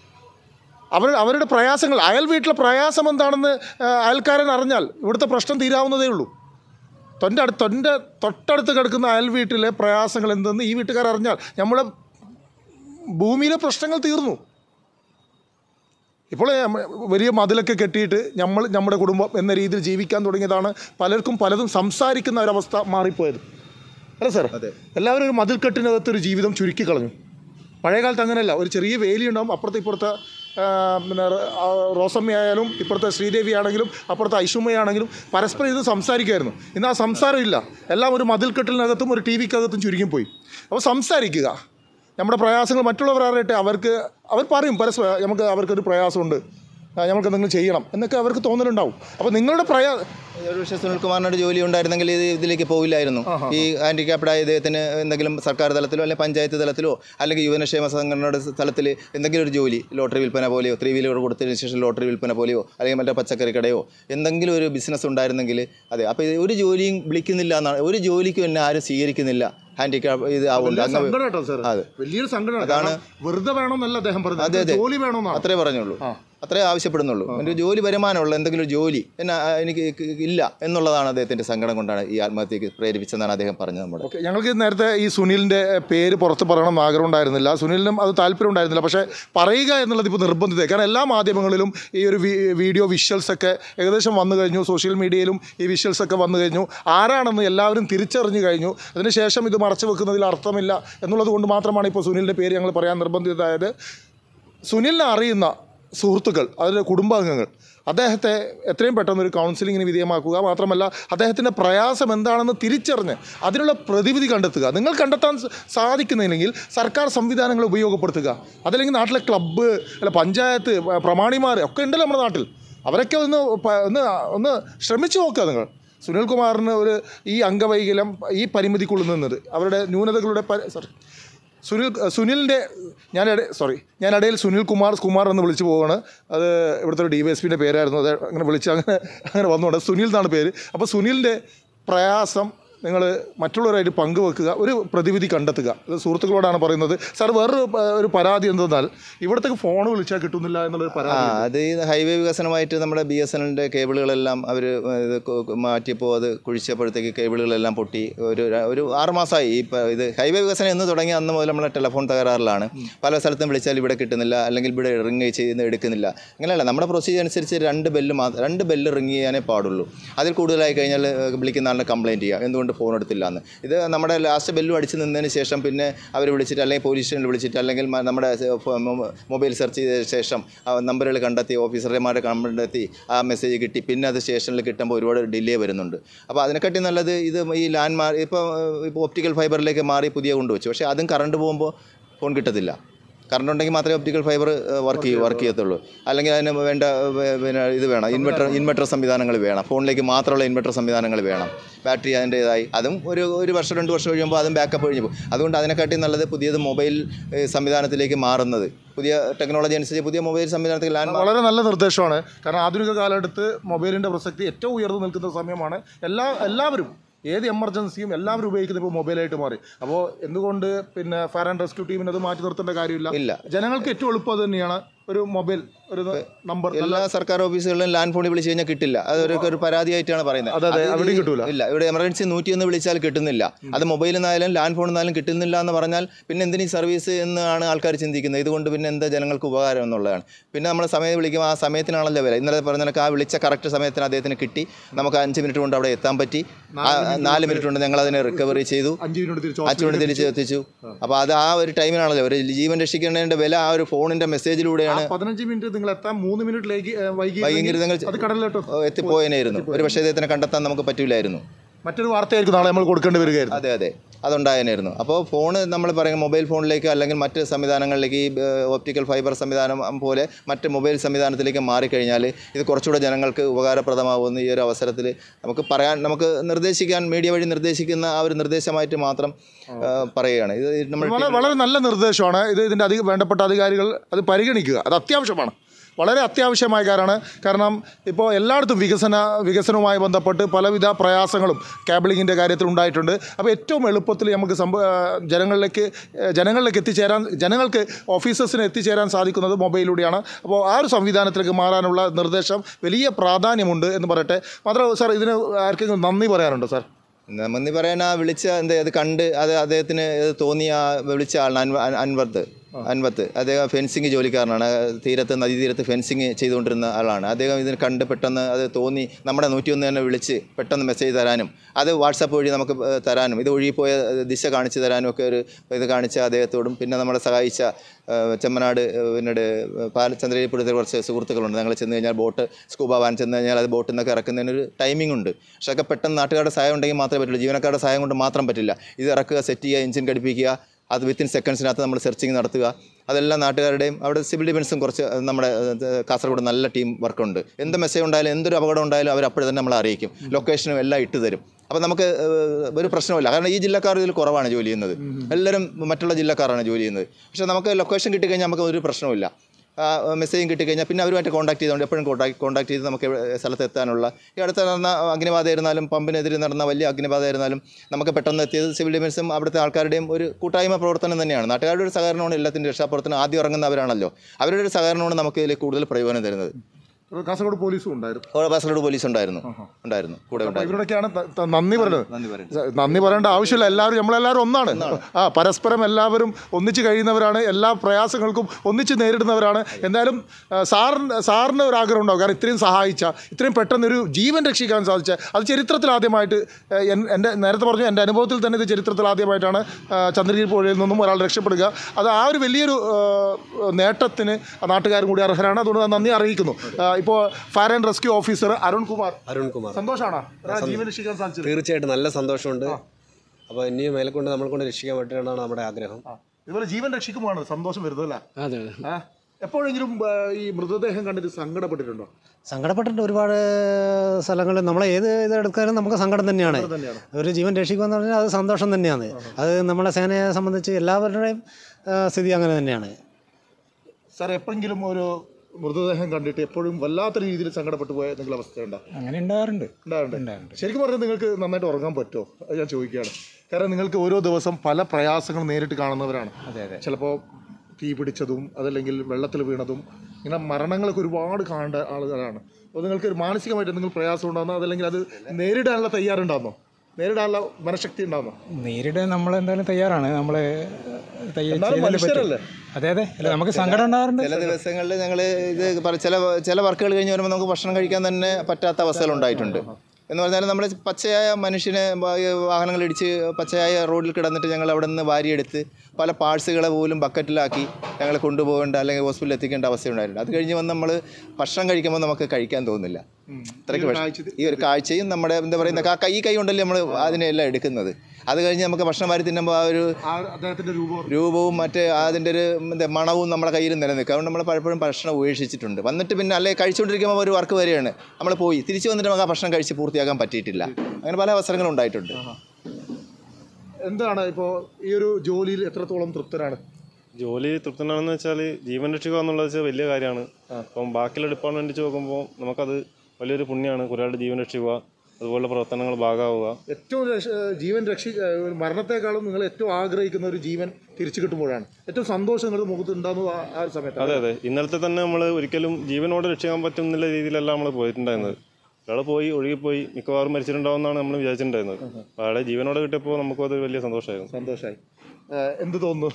S2: അവർ അവരുടെ പ്രയാസങ്ങൾ അയൽ വീട്ടിലെ പ്രയാസം എന്താണെന്ന് ഏഹ്, അയൽക്കാരൻ അറിഞ്ഞാൽ ഇവിടുത്തെ പ്രശ്നം തീരാവുന്നതേ ഉള്ളൂ തൊൻ്റെ അടുത്ത് തൊൻ്റെ തൊട്ടടുത്ത് കിടക്കുന്ന അയൽ വീട്ടിലെ പ്രയാസങ്ങൾ എന്തെന്ന് ഈ വീട്ടുകാർ അറിഞ്ഞാൽ നമ്മളെ ഭൂമിയിലെ പ്രശ്നങ്ങൾ തീർന്നു ഇപ്പോൾ നമ്മ- വലിയ മതിലൊക്കെ കെട്ടിയിട്ട് നമ്മൾ നമ്മുടെ കുടുംബം എന്ന രീതിയിൽ ജീവിക്കാൻ തുടങ്ങിയതാണ് പലർക്കും പലതും സംസാരിക്കുന്ന ഒരവസ്ഥ മാറിപ്പോയത് അല്ല സാർ
S1: അതെ.
S2: എല്ലാവരും ഒരു മതിൽക്കെട്ടിനകത്ത് ഒരു ജീവിതം ചുരുക്കി കളഞ്ഞു പഴയ കാലത്ത് അങ്ങനെയല്ല ഒരു ചെറിയ വേലി ഉണ്ടാവും അപ്പുറത്ത് ഇപ്പുറത്തെ ആ, പിന്നെ ആ, റോസമ്മ ആയാലും ഇപ്പുറത്തെ ശ്രീദേവി ആണെങ്കിലും അപ്പുറത്തെ ഐഷുമ്മയാണെങ്കിലും പരസ്പരം ഇത് സംസാരിക്കുമായിരുന്നു ഇന്ന് ആ സംസാരം ഇല്ല എല്ലാം ഒരു മതിൽക്കെട്ടിനകത്തും ഒരു ടി വിക്കകത്തും ചുരുങ്ങിപ്പോയി അപ്പോൾ സംസാരിക്കുക നമ്മുടെ പ്രയാസങ്ങൾ മറ്റുള്ളവർ അറിയട്ടെ അവർക്ക് അവർ പറയും പരസ്പരം നമുക്ക് അവർക്കൊരു പ്രയാസമുണ്ട് ആ, നമുക്ക് എന്തെങ്കിലും ചെയ്യണം എന്നൊക്കെ അവർക്ക് തോന്നലുണ്ടാവും അപ്പോൾ നിങ്ങളുടെ പ്രയാ
S1: ഒരു പക്ഷേ സുനിൽകുമാറിനൊരു ജോലി ഉണ്ടായിരുന്നെങ്കിൽ ഇത് ഇതിലേക്ക് പോകില്ലായിരുന്നു ഈ ഹാൻഡിക്യാപ്ഡായ ഇദ്ദേഹത്തിന് എന്തെങ്കിലും സർക്കാർ തലത്തിലോ അല്ലെങ്കിൽ പഞ്ചായത്ത് തലത്തിലോ അല്ലെങ്കിൽ യുവനക്ഷേമ സംഘടനയുടെ തലത്തിൽ എന്തെങ്കിലും ഒരു ജോലി ലോട്ടറി വിൽപ്പന പോലെയോ ത്രീ വീലർ കൊടുത്തതിന് ശേഷം ലോട്ടറി വിൽപ്പന പോലെയോ അല്ലെങ്കിൽ മറ്റേ പച്ചക്കറി കടയോ എന്തെങ്കിലും ഒരു ബിസിനസ് ഉണ്ടായിരുന്നെങ്കിൽ അതെ അപ്പോൾ ഇത് ഒരു ജോലിയും വിളിക്കുന്നില്ല എന്നാണ് ഒരു ജോലിക്കും എന്നെ ആരും സ്വീകരിക്കുന്നില്ല ഹാൻഡിക്യാപ്പ് ഇത് ആവുണ്ട് അങ്ങ്
S2: സങ്കടം കേട്ടോ സാർ
S1: അതെ.
S2: വലിയൊരു സങ്കടമാണ് കാരണം വെറുതെ വേണമെന്നല്ല അദ്ദേഹം
S1: അതെ,
S2: പറഞ്ഞത്
S1: അതെ.
S2: ജോലി വേണമെന്നാണ്
S1: അത്രേ പറഞ്ഞുള്ളൂ
S2: ആ
S1: അത്രേ ആവശ്യപ്പെടുന്നുള്ളൂ ഒരു ജോലി വരുമാനമുള്ള എന്തെങ്കിലും ഒരു ജോലി എന്നെ ആ, എനിക്ക് ക- ഇല്ല എന്നുള്ളതാണ് അദ്ദേഹത്തിൻ്റെ സങ്കടം കൊണ്ടാണ് ഈ ആത്മഹത്യക്ക് പ്രേരിപ്പിച്ചെന്നാണ് അദ്ദേഹം പറഞ്ഞത് നമ്മുടെ
S2: ഓക്കെ ഞങ്ങൾക്ക് നേരത്തെ ഈ സുനിലിൻ്റെ പേര് പുറത്ത് പറയണം എന്ന് ആഗ്രഹം ഉണ്ടായിരുന്നില്ല സുനിലിനും അത് താല്പര്യം ഉണ്ടായിരുന്നില്ല പക്ഷേ പറയുക എന്നുള്ളത് ഇപ്പോൾ നിർബന്ധിതമായി കാരണം എല്ലാ മാധ്യമങ്ങളിലും ഈ ഒരു വി- വീഡിയോ വിഷ്വൽസ് ഒക്കെ ഏകദേശം വന്നു കഴിഞ്ഞു സോഷ്യൽ മീഡിയയിലും ഈ വിഷ്വൽസ് ഒക്കെ വന്നു കഴിഞ്ഞു ആരാണെന്ന് എല്ലാവരും തിരിച്ചറിഞ്ഞു കഴിഞ്ഞു അതിനുശേഷം ഇത് മറച്ചു വെക്കുന്നതിൽ അർത്ഥമില്ല എന്നുള്ളത് കൊണ്ട് മാത്രമാണ് ഇപ്പോൾ സുനിലിൻ്റെ പേര് ഞങ്ങൾ പറയാൻ നിർബന്ധിതരായത് സുനിലിനെ അറിയുന്ന സുഹൃത്തുക്കൾ അതിൻ്റെ കുടുംബാംഗങ്ങൾ അദ്ദേഹത്തെ എത്രയും പെട്ടെന്ന് ഒരു കൗൺസിലിങ്ങിന് വിധേയമാക്കുക മാത്രമല്ല അദ്ദേഹത്തിൻ്റെ പ്രയാസം എന്താണെന്ന് തിരിച്ചറിഞ്ഞ് അതിനുള്ള പ്രതിവിധി കണ്ടെത്തുക നിങ്ങൾ കണ്ടെത്താൻ സ- സാധിക്കുന്നില്ലെങ്കിൽ സർക്കാർ സംവിധാനങ്ങൾ ഉപയോഗപ്പെടുത്തുക അതല്ലെങ്കിൽ നാട്ടിലെ ക്ലബ്ബ് അല്ല പഞ്ചായത്ത് പ- പ്രമാണിമാർ ഒക്കെ ഉണ്ടല്ലോ നമ്മുടെ നാട്ടിൽ അവരൊക്കെ ഒന്ന് പ- ഒന്ന് ഒന്ന് ശ്രമിച്ചു നോക്കുക നിങ്ങൾ സുനിൽകുമാറിന് ഒരു ഈ അംഗവൈകല്യം ഈ പരിമിതിക്കുള്ളിൽ നിന്നത് അവരുടെ ന്യൂനതകളുടെ പ- സോറി സുനിൽ സുനിലിൻ്റെ ഞാൻ ഇട സോറി ഞാൻ ഇടയിൽ സുനിൽ കുമാർ കുമാർ എന്ന് വിളിച്ചു പോവുകയാണ് അത് ഇവിടുത്തെ ഒരു ഡി വൈ എസ് പിൻ്റെ പേരായിരുന്നു അത് അങ്ങനെ വിളിച്ച് അങ്ങനെ അങ്ങനെ വന്നുകൊണ്ട് സുനിൽ എന്നാണ് പേര് അപ്പോൾ സുനിലിൻ്റെ പ്രയാസം നിങ്ങൾ മറ്റുള്ളവരായിട്ട് പങ്കുവെക്കുക ഒരു പ്രതിവിധി കണ്ടെത്തുക ഇത് സുഹൃത്തുക്കളോടാണ് പറയുന്നത് സാർ വേറൊരു പ- ഒരു പരാതി എന്തെന്നാൽ ഇവിടത്തേക്ക് ഫോൺ വിളിച്ചാൽ കിട്ടുന്നില്ല എന്നുള്ളൊരു
S1: ആ
S2: പരാതി
S1: അത് ഈ ഹൈവേ വികസനമായിട്ട് നമ്മുടെ ബി എസ് എൻ എല്ലിൻ്റെ കേബിളുകളെല്ലാം അവർ ഇത് കൊ- കൊ- മാറ്റിയപ്പോൾ അത് കുഴിച്ചപ്പോഴത്തേക്ക് കേബിളുകളെല്ലാം പൊട്ടി ഒരു ര- ഒരു ആറ് മാസമായി ഈ പ- ഇത് ഹൈവേ വികസനം എന്ന് തുടങ്ങി അന്ന് മുതൽ നമ്മളെ ടെലിഫോൺ തകരാറിലാണ് പല സ്ഥലത്തും വിളിച്ചാൽ ഇവിടെ കിട്ടുന്നില്ല അല്ലെങ്കിൽ ഇവിടെ റിങ് ചെയ്യുന്ന എടുക്കുന്നില്ല അങ്ങനെയല്ല നമ്മുടെ പ്രൊസീജിയർ അനുസരിച്ച് രണ്ട് ബെല്ല് മാത്രം രണ്ട് ബെല്ല് റിങ് ചെയ്യാനേ പാടുള്ളൂ അതിൽ കൂടുതലായി കഴിഞ്ഞാൽ ഏഹ്, വിളിക്കുന്ന ആളിനെ കംപ്ലയിൻറ്റ് ചെയ്യുക എന്തുകൊണ്ട് ഫോൺ എടുത്തില്ല എന്ന് ഇത് നമ്മുടെ ലാസ്റ്റ് ബെല്ല് അടിച്ച് നിന്നതിന് ശേഷം പിന്നെ അവർ വിളിച്ചിട്ട് അല്ലെങ്കിൽ പോലീസ് സ്റ്റേഷനിൽ വിളിച്ചിട്ട് അല്ലെങ്കിൽ മ- നമ്മുടെ മൊബൈൽ സെർച്ച് ചെയ്ത ശേഷം ആ നമ്പറുകൾ കണ്ടെത്തി ഓഫീസർമാരെ കണ്ടെത്തി ആ മെസ്സേജ് കിട്ടി പിന്നെ അത് സ്റ്റേഷനിൽ കിട്ടുമ്പോൾ ഒരുപാട് ഡിലേ വരുന്നുണ്ട് അപ്പോൾ അതിനെക്കാട്ടി നല്ലത് ഇത് ഈ ലാൻഡ് മാർ ഇപ്പോൾ ഇപ്പോൾ ഒപ്റ്റിക്കൽ ഫൈബറിലേക്ക് മാറി പുതിയ കൊണ്ടുവച്ചു പക്ഷേ അതും കറണ്ട് പോകുമ്പോൾ ഫോൺ കിട്ടത്തില്ല കറണ്ട് ഉണ്ടെങ്കിൽ മാത്രമേ ഒപ്റ്റിക്കൽ ഫൈബർ വർക്ക് ചെയ്യൂ വർക്ക് ചെയ്യത്തുള്ളൂ അല്ലെങ്കിൽ അതിന് വേണ്ട ഏർ, പിന്നെ ഇത് വേണം ഇൻവെർട്ടർ ഇൻവെർട്ടർ സംവിധാനങ്ങൾ വേണം ഫോണിലേക്ക് മാത്രമുള്ള ഇൻവെർട്ടർ സംവിധാനങ്ങൾ വേണം ബാറ്ററി അതിൻ്റേതായി അതും ഒരു ഒരു വർഷം രണ്ട് വർഷം കഴിയുമ്പോൾ അതും ബാക്കപ്പ് കഴിഞ്ഞു പോകും അതുകൊണ്ട് അതിനെക്കാട്ടി നല്ലത് പുതിയത് മൊബൈൽ ഏർ, സംവിധാനത്തിലേക്ക് മാറുന്നത് പുതിയ ടെക്നോളജി അനുസരിച്ച് പുതിയ മൊബൈൽ സംവിധാനത്തിൽ ലാൻഡ്
S2: വളരെ നല്ല നിർദ്ദേശമാണ് കാരണം ആധുനിക കാലഘട്ടത്ത് മൊബൈലിൻ്റെ പ്രസക്തി ഏറ്റവും ഉയർന്നു നിൽക്കുന്ന സമയമാണ് എല്ലാ എല്ലാവരും ഏത് എമർജൻസിയും എല്ലാവരും ഉപയോഗിക്കുന്നത് ഇപ്പോൾ മൊബൈലായിട്ട് മാറി അപ്പോൾ എന്തുകൊണ്ട് പിന്നെ ഫയർ ആൻഡ് റെസ്ക്യൂ ടീമിന് അത് മാറ്റി നിർത്തേണ്ട കാര്യമില്ല
S1: ഇല്ല
S2: ജനങ്ങൾക്ക് ഏറ്റവും എളുപ്പം അത് തന്നെയാണ് ഒരു മൊബൈൽ ഒരു നമ്പർ
S1: എല്ലാ സർക്കാർ ഓഫീസുകളിലും ലാൻഡ് ഫോണിൽ വിളിച്ചു കഴിഞ്ഞാൽ കിട്ടില്ല അതൊരു ഒരു പരാതിയായിട്ടാണ് പറയുന്നത്
S2: അതെ അതെ
S1: അത്
S2: അവിടെയും കിട്ടൂല
S1: ഇല്ല ഇവിടെ എമർജൻസി നൂറ്റി ഒന്ന് വിളിച്ചാൽ കിട്ടുന്നില്ല അത് മൊബൈലിൽ നിന്നായാലും ലാൻഡ് ഫോണിൽ നിന്നാലും കിട്ടുന്നില്ല എന്ന് പറഞ്ഞാൽ പിന്നെ എന്തിനീ സർവീസ് എന്നാണ് ആൾക്കാർ ചിന്തിക്കുന്നത് ഇതുകൊണ്ട് പിന്നെ എന്താ ജനങ്ങൾക്ക് ഉപകാരം എന്നുള്ളതാണ് പിന്നെ നമ്മൾ സമയം വിളിക്കുമ്പോൾ ആ സമയത്തിനാണല്ലോ വില ഇന്നലെ പറഞ്ഞ കണക്ക് ആ വിളിച്ച കറക്റ്റ് സമയത്തിന് അദ്ദേഹത്തിന് കിട്ടി നമുക്ക് അഞ്ച് മിനിറ്റ് കൊണ്ട് അവിടെ എത്താൻ പറ്റി ആ, നാല് മിനിറ്റ് കൊണ്ട് ഞങ്ങൾ അതിനെ റിക്കവറി ചെയ്തു
S2: അഞ്ച് മിനിറ്റ് തിരിച്ചു
S1: അച്ചുകൊണ്ട് തിരിച്ച് എത്തിച്ചു അപ്പോൾ അത് ആ ഒരു ടൈമിനാണല്ലോ ഒരു ജീവൻ രക്ഷിക്കുന്നതിൻ്റെ വില ആ ഒരു ഫോണിൻ്റെ മെസ്സേജിലൂടെയാണ്
S2: പതിനഞ്ച് മിനിറ്റ് നിങ്ങൾ എത്താൻ മൂന്ന് മിനിറ്റ് ലേക്ക് വൈകി
S1: വൈകിയെങ്കിൽ നിങ്ങൾ
S2: അത് കടലിലോട്ടോ
S1: എത്തിപ്പോയനായിരുന്നു ഒരു പക്ഷേ ഇദ്ദേഹത്തിനെ കണ്ടെത്താൻ നമുക്ക് പറ്റൂലായിരുന്നു
S2: മറ്റൊരു വാർത്തയായിരിക്കും നാളെ നമ്മൾ കൊടുക്കേണ്ടി വരികയായിരുന്നു
S1: അതെ അതെ അതുണ്ടായനായിരുന്നു അപ്പോൾ ഫോണ് നമ്മൾ പറയുന്ന മൊബൈൽ ഫോണിലേക്ക് അല്ലെങ്കിൽ മറ്റ് സംവിധാനങ്ങളിലേക്ക് ഈ ഓപ്റ്റിക്കൽ ഫൈബർ സംവിധാനം പോലെ മറ്റ് മൊബൈൽ സംവിധാനത്തിലേക്ക് മാറിക്കഴിഞ്ഞാൽ ഇത് കുറച്ചുകൂടെ ജനങ്ങൾക്ക് ഉപകാരപ്രദമാവുമെന്ന് ഈ ഒരു അവസരത്തിൽ നമുക്ക് പറയാൻ നമുക്ക് നിർദ്ദേശിക്കാൻ മീഡിയ വഴി നിർദ്ദേശിക്കുന്ന ആ ഒരു നിർദ്ദേശമായിട്ട് മാത്രം ആ, പറയുകയാണ് ഇത് നമ്മൾ
S2: വളരെ വളരെ നല്ല നിർദ്ദേശമാണ് ഇത് ഇതിൻ്റെ അധിക വേണ്ടപ്പെട്ട അധികാരികൾ അത് പരിഗണിക്കുക അത് അത്യാവശ്യമാണ് വളരെ അത്യാവശ്യമായ കാര്യമാണ് കാരണം ഇപ്പോൾ എല്ലായിടത്തും വികസന വികസനവുമായി ബന്ധപ്പെട്ട് പലവിധ പ്രയാസങ്ങളും കേബിളിങ്ങിൻ്റെ കാര്യത്തിൽ ഉണ്ടായിട്ടുണ്ട് അപ്പോൾ ഏറ്റവും എളുപ്പത്തിൽ നമുക്ക് സംഭവ ജനങ്ങളിലേക്ക് ഏഹ് ജനങ്ങളിലേക്ക് എത്തിച്ചേരാൻ ജനങ്ങൾക്ക് ഓഫീസേഴ്സിന് എത്തിച്ചേരാൻ സാധിക്കുന്നത് മൊബൈലിലൂടെയാണ് അപ്പോൾ ആ ഒരു സംവിധാനത്തിലേക്ക് മാറാനുള്ള നിർദ്ദേശം വലിയ പ്രാധാന്യമുണ്ട് എന്ന് പറയട്ടെ മാത്രമല്ല സാർ ഇതിന് ആർക്കെങ്കിലും നന്ദി പറയാനുണ്ടോ സാർ
S1: നന്ദി പറയാൻ ആ വിളിച്ച എന്താ അത് കണ്ട് അത് അദ്ദേഹത്തിന് ഇത് തോന്നിയ ആ വിളിച്ച ആളാണ് അൻവ അൻ- അൻവത്ത് അൻവത്ത് അദ്ദേഹം ഫെൻസിങ് ജോലിക്കാരനാണ് തീരത്ത് നദീതീരത്ത് ഫെൻസിങ് ചെയ്തുകൊണ്ടിരുന്ന ആളാണ് അദ്ദേഹം ഇതിന് കണ്ട് പെട്ടെന്ന് അത് തോന്നി നമ്മുടെ നൂറ്റിയൊന്ന് തന്നെ വിളിച്ച് പെട്ടെന്ന് മെസ്സേജ് തരാനും അത് വാട്സാപ്പ് വഴി നമുക്ക് ഏഹ്, തരാനും ഇത് ഒഴുകിപ്പോയ ഏഹ്, ദിശ കാണിച്ചു തരാനും ഒക്കെ ഒരു ഇത് കാണിച്ച അദ്ദേഹത്തോടും പിന്നെ നമ്മളെ സഹായിച്ച ഏഹ്, ചെമ്മനാട് ഏഹ്, പിന്നീട് പാലചന്ദ്രയിൽപ്പെടുത്ത കുറച്ച് സുഹൃത്തുക്കളുണ്ട് ഞങ്ങൾ ചെന്ന് കഴിഞ്ഞാൽ ബോട്ട് സ്കൂബ വാൻ ചെന്ന് കഴിഞ്ഞാൽ അത് ബോട്ടിൽ നിന്നൊക്കെ ഇറക്കുന്നതിന് ഒരു ടൈമിംഗ് ഉണ്ട് പക്ഷേ ഒക്കെ പെട്ടെന്ന് നാട്ടുകാരുടെ സഹായം ഉണ്ടെങ്കിൽ മാത്രമേ പറ്റുള്ളൂ ജീവനക്കാരുടെ സഹായം കൊണ്ട് മാത്രം പറ്റില്ല ഇത് ഇറക്കുക സെറ്റ് ചെയ്യുക എഞ്ചിൻ ഘടിപ്പിക്കുക അത് വിത്തിൻ സെക്കൻഡ്സിനകത്ത് നമ്മൾ സെർച്ചിങ് നടത്തുക അതെല്ലാം നാട്ടുകാരുടെയും അവിടെ സിവിൽ ഡിഫൻസും കുറച്ച് ഏഹ്, നമ്മുടെ ഏഹ്, കാസർഗോഡ് നല്ല ടീം വർക്കുണ്ട് എന്ത് മെസ്സേജ് ഉണ്ടായാലും എന്തൊരു അപകടം ഉണ്ടായാലും അവർ അപ്പോഴും തന്നെ നമ്മളെ അറിയിക്കും ലൊക്കേഷനും എല്ലാം ഇട്ട് തരും അപ്പോൾ നമുക്ക് ഏഹ്, ഒരു പ്രശ്നമില്ല കാരണം ഈ ജില്ലക്കാർ ഇതിൽ കുറവാണ് ജോലി ചെയ്യുന്നത് എല്ലാവരും മറ്റുള്ള ജില്ലക്കാരാണ് ജോലി ചെയ്യുന്നത് പക്ഷേ നമുക്ക് ലൊക്കേഷൻ കിട്ടിക്കഴിഞ്ഞാൽ നമുക്ക് ഒരു പ്രശ്നമില്ല മെസ്സേജും കിട്ടിക്കഴിഞ്ഞാൽ പിന്നെ അവരുമായിട്ട് കോൺടാക്ട് ചെയ്തുകൊണ്ട് എപ്പോഴും കോൺടാക്ട് കോൺടാക്ട് ചെയ്ത് നമുക്ക് എവിടെ- സ്ഥലത്ത് എത്താനുള്ള ഈ അടുത്ത് നടന്ന അഗ്നിബാധയായിരുന്നാലും പമ്പിനെതിരെ നടന്ന വലിയ അഗ്നിബാധയായിരുന്നാലും നമുക്ക് പെട്ടെന്ന് എത്തിയത് സിവിൽ ഡിഫൻസും അവിടുത്തെ ആൾക്കാരുടെയും ഒരു കൂട്ടായ്മ പ്രവർത്തനം തന്നെയാണ് നാട്ടുകാരുടെ ഒരു സഹകരണമാണ് എല്ലാത്തിൻ്റെ രക്ഷാപ്രവർത്തനം ആദ്യം ഇറങ്ങുന്നവരാണല്ലോ അവരുടെ ഒരു സഹകരണമാണ് നമുക്ക് ഇതിൽ കൂടുതൽ പ്രയോജനം തരുന്നത്
S2: കാസർഗോഡ് പോലീസും ഉണ്ടായിരുന്നു
S1: ഓ, കാസർഗോഡ് പോലീസ് ഉണ്ടായിരുന്നു ഉണ്ടായിരുന്നു കൂടെ
S2: അപ്പോൾ
S1: ഉണ്ടായിരുന്നു
S2: ഇവരോടൊക്കെയാണ് ത- ത- നന്ദി പറയുന്നത്
S1: നന്ദി പറയുന്നത്
S2: സ- നന്ദി പറയേണ്ട ആവശ്യമില്ല എല്ലാവരും നമ്മളെല്ലാവരും ഒന്നാണ് ആ പരസ്പരം എല്ലാവരും ഒന്നിച്ച് കഴിയുന്നവരാണ് എല്ലാ പ്രയാസങ്ങൾക്കും ഒന്നിച്ച് നേരിടുന്നവരാണ് എന്തായാലും ആ, സാറിന് സാറിന് ഒരു ആഗ്രഹം ഉണ്ടാവും കാരണം ഇത്രയും സഹായിച്ച ഇത്രയും പെട്ടെന്ന് ഒരു ജീവൻ രക്ഷിക്കാൻ സാധിച്ച അത് ചരിത്രത്തിൽ ആദ്യമായിട്ട് ആ, എൻ- എൻ്റെ നേരത്തെ പറഞ്ഞു എൻ്റെ അനുഭവത്തിൽ തന്നെ ഇത് ചരിത്രത്തിൽ ആദ്യമായിട്ടാണ് ആ, ചന്ദ്രഗിരി പുഴയിൽ നിന്നും ഒരാൾ രക്ഷപ്പെടുക അത് ആ ഒരു വലിയൊരു ആ, നേട്ടത്തിന് നാട്ടുകാരും കൂടി അർഹരാണ് അതുകൊണ്ട് നന്ദി അറിയിക്കുന്നു ഇപ്പോൾ fire and rescue officer Arun Kumar
S3: Arun Kumar
S2: സന്തോഷമാണോ ഒരാളെ ജീവൻ രക്ഷിക്കാൻ സാധിച്ചത്
S3: തീർച്ചയായിട്ടും നല്ല സന്തോഷമുണ്ട് അപ്പോൾ ഇനിയും മേലെ കൊണ്ട് നമ്മളെ കൊണ്ട് രക്ഷിക്കാൻ പറ്റുന്നതാണ് നമ്മുടെ ആഗ്രഹം
S2: ആ, ഇതുപോലെ ജീവൻ രക്ഷിക്കുമ്പോഴാണ് സന്തോഷം വരുന്നത് അല്ലേ
S4: അതെ
S2: ആ, എപ്പോഴെങ്കിലും ആ, ഈ മൃതദേഹം കണ്ടിട്ട് സങ്കടപ്പെട്ടിട്ടുണ്ടോ
S4: സങ്കടപ്പെട്ടിട്ട് ഒരുപാട് സ്ഥലങ്ങളിൽ നമ്മൾ ഏത് ഇത് എടുക്കാനും നമുക്ക് സങ്കടം തന്നെയാണ്
S2: തന്നെയാണ്
S4: ഒരു ജീവൻ രക്ഷിക്കുക എന്ന് പറഞ്ഞാൽ അത് സന്തോഷം തന്നെയാണ് അത് നമ്മളെ സേനയെ സംബന്ധിച്ച് എല്ലാവരുടെയും ആ, സ്ഥിതി അങ്ങനെ തന്നെയാണ്
S2: സാർ എപ്പോഴെങ്കിലും ഒരു മൃതദേഹം കണ്ടിട്ട് എപ്പോഴും വല്ലാത്ത രീതിയിൽ സങ്കടപ്പെട്ടു പോയ എന്തെങ്കിലും അവസ്ഥയുണ്ടോ
S5: അങ്ങനെ ഉണ്ടാകാറുണ്ട്
S2: ഉണ്ടാറുണ്ട് ശരിക്കും പറഞ്ഞാൽ നിങ്ങൾക്ക് നന്നായിട്ട് ഉറങ്ങാൻ പറ്റുമോ അത് ഞാൻ ചോദിക്കുകയാണ് കാരണം നിങ്ങൾക്ക് ഓരോ ദിവസം പല പ്രയാസങ്ങൾ നേരിട്ട് കാണുന്നവരാണ്
S5: അതെ അതെ
S2: ചിലപ്പോൾ തീ പിടിച്ചതും അതല്ലെങ്കിൽ വെള്ളത്തിൽ വീണതും ഇങ്ങനെ മരണങ്ങളൊക്കെ ഒരുപാട് കാണേണ്ട ആളുകളാണ് അപ്പോൾ നിങ്ങൾക്ക് ഒരു മാനസികമായിട്ട് എന്തെങ്കിലും പ്രയാസം ഉണ്ടാകുന്നോ അതല്ലെങ്കിൽ അത് നേരിടാനുള്ള തയ്യാറുണ്ടാകുന്നോ നേരിടാനുള്ള മനഃശക്തി ഉണ്ടാകുന്നോ
S5: നേരിടാൻ നമ്മൾ എന്തായാലും തയ്യാറാണ് നമ്മൾ
S2: എന്നാലും മനുഷ്യരല്ലേ
S5: അതെ അതെ അല്ല നമുക്ക് സങ്കടം ഉണ്ടാകാറുണ്ട്
S1: ചില ദിവസങ്ങളിൽ ഞങ്ങൾ ഇത് പറ- ചില ചില വർക്കുകൾ കഴിഞ്ഞ് വരുമ്പോൾ നമുക്ക് ഭക്ഷണം കഴിക്കാൻ തന്നെ പറ്റാത്ത അവസ്ഥകൾ ഉണ്ടായിട്ടുണ്ട് എന്ന് പറഞ്ഞാൽ നമ്മൾ പച്ചയായ മനുഷ്യനെ വാഹനങ്ങൾ ഇടിച്ച് പച്ചയായ റോഡിൽ കിടന്നിട്ട് ഞങ്ങൾ അവിടെ നിന്ന് വാരിയെടുത്ത് പല പാഴ്സുകളെ പോലും ബക്കറ്റിലാക്കി ഞങ്ങൾ കൊണ്ടുപോകേണ്ട അല്ലെങ്കിൽ ഹോസ്പിറ്റലിൽ എത്തിക്കേണ്ട അവസ്ഥയുണ്ടായിട്ടുണ്ട് അത് കഴിഞ്ഞ് വന്ന് നമ്മൾ ഭക്ഷണം കഴിക്കുമ്പോൾ നമുക്ക് കഴിക്കാൻ തോന്നുന്നില്ല അത്രയ്ക്ക് വിഷ- ഈ ഒരു കാഴ്ചയും നമ്മുടെ എന്താ പറയുന്ന ആ കൈ കൈ കൊണ്ടല്ലേ നമ്മൾ അതിനെല്ലാം എടുക്കുന്നത് അത് കഴിഞ്ഞ് നമുക്ക് ഭക്ഷണം വാരി തിന്നുമ്പോൾ ആ ഒരു
S2: ആ അദ്ദേഹത്തിൻ്റെ രൂപം
S1: രൂപവും മറ്റ് അതിൻ്റെ ഒരു എന്താ മണവും നമ്മുടെ കയ്യിൽ നിലനിൽക്കും അതുകൊണ്ട് നമ്മൾ പലപ്പോഴും ഭക്ഷണം ഉപേക്ഷിച്ചിട്ടുണ്ട് വന്നിട്ട് പിന്നെ അല്ലെ കഴിച്ചുകൊണ്ടിരിക്കുമ്പോൾ ഒരു വർക്ക് വരികയാണ് നമ്മൾ പോയി തിരിച്ചു വന്നിട്ട് നമുക്ക് ആ ഭക്ഷണം കഴിച്ച് പൂർത്തിയാക്കാൻ പറ്റിയിട്ടില്ല അങ്ങനെ പല അവസരങ്ങളും ഉണ്ടായിട്ടുണ്ട്
S2: എന്താണ് ഇപ്പോൾ ഈ ഒരു ജോലിയിൽ എത്രത്തോളം തൃപ്തനാണ്
S6: ജോലി തൃപ്തനാണെന്ന് വെച്ചാൽ ജീവൻ രക്ഷിക്കുക എന്നുള്ളത് വെച്ചാൽ വലിയ കാര്യമാണ് അപ്പം ബാക്കിയുള്ള ഡിപ്പാർട്ട്മെൻറ്റ് വെച്ച് നോക്കുമ്പോൾ നമുക്കത് വലിയൊരു പുണ്യമാണ് ഒരാളുടെ ജീവൻ രക്ഷിക്കുക അതുപോലെ പ്രവർത്തനങ്ങൾ ഭാഗമാവുക
S2: ഏറ്റവും രക്ഷ- ജീവൻ രക്ഷി ഏഹ് മരണത്തെക്കാളും നിങ്ങൾ ഏറ്റവും ആഗ്രഹിക്കുന്ന ഒരു ജീവൻ തിരിച്ചു കിട്ടുമ്പോഴാണ് ഏറ്റവും സന്തോഷം നിങ്ങളുടെ മുഖത്ത് ഉണ്ടാകുന്നത് ആ- ആ ഒരു സമയത്താണ്
S6: അതെ അതെ ഇന്നലത്തെ തന്നെ നമ്മൾ ഒരിക്കലും ജീവനോട് രക്ഷിക്കാൻ പറ്റും എന്നുള്ള രീതിയിലല്ല നമ്മൾ പോയിട്ടുണ്ടായിരുന്നത് ഒരാൾ പോയി ഒഴുകിപ്പോയി മിക്കവാറും മരിച്ചിട്ടുണ്ടാവുമെന്നാണ് നമ്മൾ വിചാരിച്ചിട്ടുണ്ടായിരുന്നത് അപ്പോൾ അയാളെ ജീവനോടെ കിട്ടിയപ്പോൾ നമുക്കും അത് വലിയ സന്തോഷമായിരുന്നു
S2: സന്തോഷമായി ഏഹ് എന്ത് തോന്നുന്നു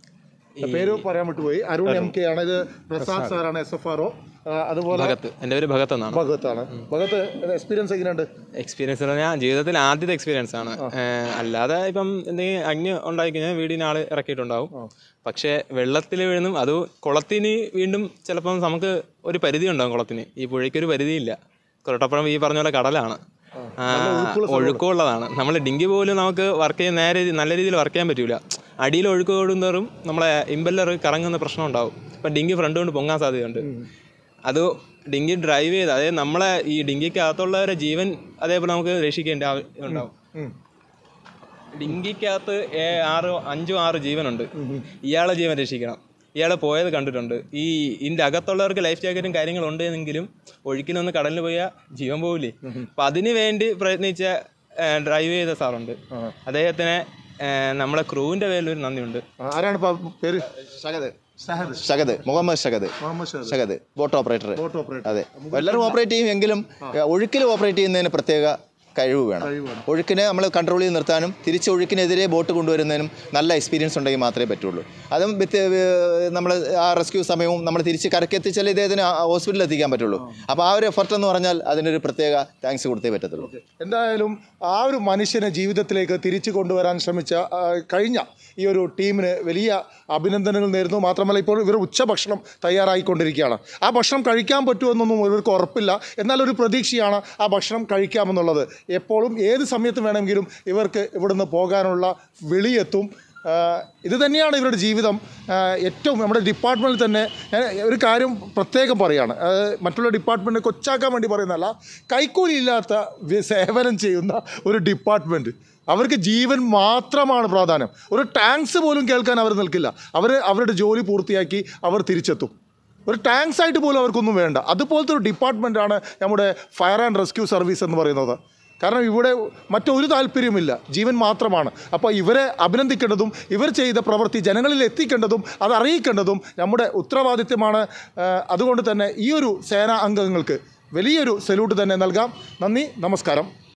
S2: പേര് പറയാൻ വിട്ടുപോയി അരുൺ എം കെ ആണ് ഇത് പ്രസാദ് സാറാണ് എസ് എഫ് ആർ ഒ അതുപോലെ
S7: ഭഗത്ത് എൻ്റെ പേര് ഭഗത്ത് എന്നാണ്
S2: ഭഗത്താണ് ഭഗത്ത് എക്സ്പീരിയൻസ് എങ്ങനെയുണ്ട്
S7: എക്സ്പീരിയൻസ് എന്ന് പറഞ്ഞാൽ ജീവിതത്തിൽ ആദ്യത്തെ എക്സ്പീരിയൻസ് ആണ് ഏഹ് അല്ലാതെ ഇപ്പം എന്തെങ്കിലും അഗ്നി ഉണ്ടായി കഴിഞ്ഞാൽ വീടിന് ആൾ ഇറക്കിയിട്ടുണ്ടാവും പക്ഷേ വെള്ളത്തിൽ വീഴുന്നു അത് കുളത്തിന് വീണ്ടും ചിലപ്പം നമുക്ക് ഒരു പരിധി ഉണ്ടാവും കുളത്തിന് ഈ പുഴയ്ക്ക് ഒരു പരിധിയില്ല കൊരട്ടപ്പുറം ഈ പറഞ്ഞ പോലെ കടലാണ് ആ, ഒഴുക്കുള്ളതാണ് നമ്മൾ ഡിങ്കി പോലും നമുക്ക് വർക്ക് ചെയ്യാൻ നേരെ രീതി- നല്ല രീതിയിൽ വർക്ക് ചെയ്യാൻ പറ്റൂല അടിയിൽ ഒഴുക്ക് കൂടുന്നതും നമ്മളെ ഇമ്പല്ലർ കറങ്ങുന്ന പ്രശ്നം ഉണ്ടാവും ഇപ്പം ഡിങ്കി ഫ്രണ്ട് കൊണ്ട് പൊങ്ങാൻ സാധ്യതയുണ്ട് അത് ഡിങ്കി ഡ്രൈവ് ചെയ്ത് അതായത് നമ്മളെ ഈ ഡിങ്കിക്കകത്തുള്ളവരെ ജീവൻ അതേപോലെ നമുക്ക് രക്ഷിക്കേണ്ട ആവശ്യം ഉണ്ടാവും ഡിങ്കിക്കകത്ത് ഏ- ആറ് അഞ്ചും ആറ് ജീവനുണ്ട് ഇയാളെ ജീവൻ രക്ഷിക്കണം ഇയാളെ പോയത് കണ്ടിട്ടുണ്ട് ഈ ഇതിൻ്റെ അകത്തുള്ളവർക്ക് ലൈഫ് ജാക്കറ്റും കാര്യങ്ങളും ഉണ്ടെങ്കിലും ഒഴുക്കിനൊന്ന് കടലിൽ പോയാൽ ജീവൻ പോവില്ലേ അപ്പം അതിന് വേണ്ടി പ്രയത്നിച്ച ഡ്രൈവ് ചെയ്ത സാറുണ്ട് അദ്ദേഹത്തിന് ഏ, നമ്മളെ ക്രൂവിൻ്റെ പേരിൽ ഒരു നന്ദിയുണ്ട്
S2: ആരാണ് ഇപ്പൊ പേര്
S1: Shagath
S2: Shahad
S1: Shagath Muhammad Shagath
S2: Muhammad Shahad
S1: Shagath boat operator
S2: boat operator
S1: അതെ എല്ലാവരും ഓപ്പറേറ്റ് ചെയ്യും എങ്കിലും ഒഴുക്കിൽ ഓപ്പറേറ്റ് ചെയ്യുന്നതിന് പ്രത്യേക കഴിവ് വേണം
S2: കഴിവാണ്.
S1: ഒഴുക്കിനെ നമ്മൾ കൺട്രോൾ ചെയ്ത് നിർത്താനും തിരിച്ച് ഒഴുക്കിനെതിരെ ബോട്ട് കൊണ്ടുവരുന്നതിനും നല്ല എക്സ്പീരിയൻസ് ഉണ്ടെങ്കിൽ മാത്രമേ പറ്റുള്ളൂ അതും വിത്ത് നമ്മൾ ആ റെസ്ക്യൂ സമയവും നമ്മൾ തിരിച്ച് കരക്കെത്തിച്ചാലേ ഇദ്ദേഹത്തിന് ഹോസ്പിറ്റലിൽ എത്തിക്കാൻ പറ്റുള്ളൂ അപ്പോൾ ആ ഒരു എഫർട്ട് എന്ന് പറഞ്ഞാൽ അതിനൊരു പ്രത്യേക താങ്ക്സ് കൊടുത്തേ പറ്റത്തുള്ളൂ
S2: എന്തായാലും ആ ഒരു മനുഷ്യനെ ജീവിതത്തിലേക്ക് തിരിച്ചു കൊണ്ടുവരാൻ ശ്രമിച്ച ആ, കഴിഞ്ഞ ഈ ഒരു ടീമിന് വലിയ അഭിനന്ദനങ്ങൾ നേരുന്നു മാത്രമല്ല ഇപ്പോൾ ഇവർ ഉച്ചഭക്ഷണം തയ്യാറായിക്കൊണ്ടിരിക്കുകയാണ് ആ ഭക്ഷണം കഴിക്കാൻ പറ്റുമെന്നൊന്നും ഇവർക്ക് ഉറപ്പില്ല എന്നാൽ ഒരു പ്രതീക്ഷയാണ് ആ ഭക്ഷണം കഴിക്കാമെന്നുള്ളത് എപ്പോഴും ഏത് സമയത്ത് വേണമെങ്കിലും ഇവർക്ക് ഇവിടുന്ന് പോകാനുള്ള വിളിയെത്തും ആ, ഇത് തന്നെയാണ് ഇവരുടെ ജീവിതം ആ, ഏറ്റവും നമ്മുടെ ഡിപ്പാർട്ട്മെൻറ്റിൽ തന്നെ ഞാൻ ഒരു കാര്യം പ്രത്യേകം പറയുകയാണ് അത് മറ്റുള്ള ഡിപ്പാർട്ട്മെൻറ്റ് കൊച്ചാക്കാൻ വേണ്ടി പറയുന്നതല്ല കൈക്കൂലി ഇല്ലാത്ത വി- സേവനം ചെയ്യുന്ന ഒരു ഡിപ്പാർട്ട്മെൻറ്റ് അവർക്ക് ജീവൻ മാത്രമാണ് പ്രാധാന്യം ഒരു ടാങ്ക്സ് പോലും കേൾക്കാൻ അവർ നിൽക്കില്ല അവർ അവരുടെ ജോലി പൂർത്തിയാക്കി അവർ തിരിച്ചെത്തും ഒരു ടാങ്ക്സ് ആയിട്ട് പോലും അവർക്കൊന്നും വേണ്ട അതുപോലത്തെ ഒരു ഡിപ്പാർട്ട്മെൻറ്റാണ് നമ്മുടെ ഫയർ ആൻഡ് റെസ്ക്യൂ സർവീസ് എന്ന് പറയുന്നത് കാരണം ഇവിടെ മറ്റൊരു താല്പര്യമില്ല ജീവൻ മാത്രമാണ് അപ്പോൾ ഇവരെ അഭിനന്ദിക്കേണ്ടതും ഇവർ ചെയ്ത പ്രവൃത്തി ജനങ്ങളിൽ എത്തിക്കേണ്ടതും അത് അറിയിക്കേണ്ടതും നമ്മുടെ ഉത്തരവാദിത്യമാണ് ആ, അതുകൊണ്ട് തന്നെ ഈ ഒരു സേനാ അംഗങ്ങൾക്ക് വലിയൊരു സല്യൂട്ട് തന്നെ നൽകാം നന്ദി നമസ്കാരം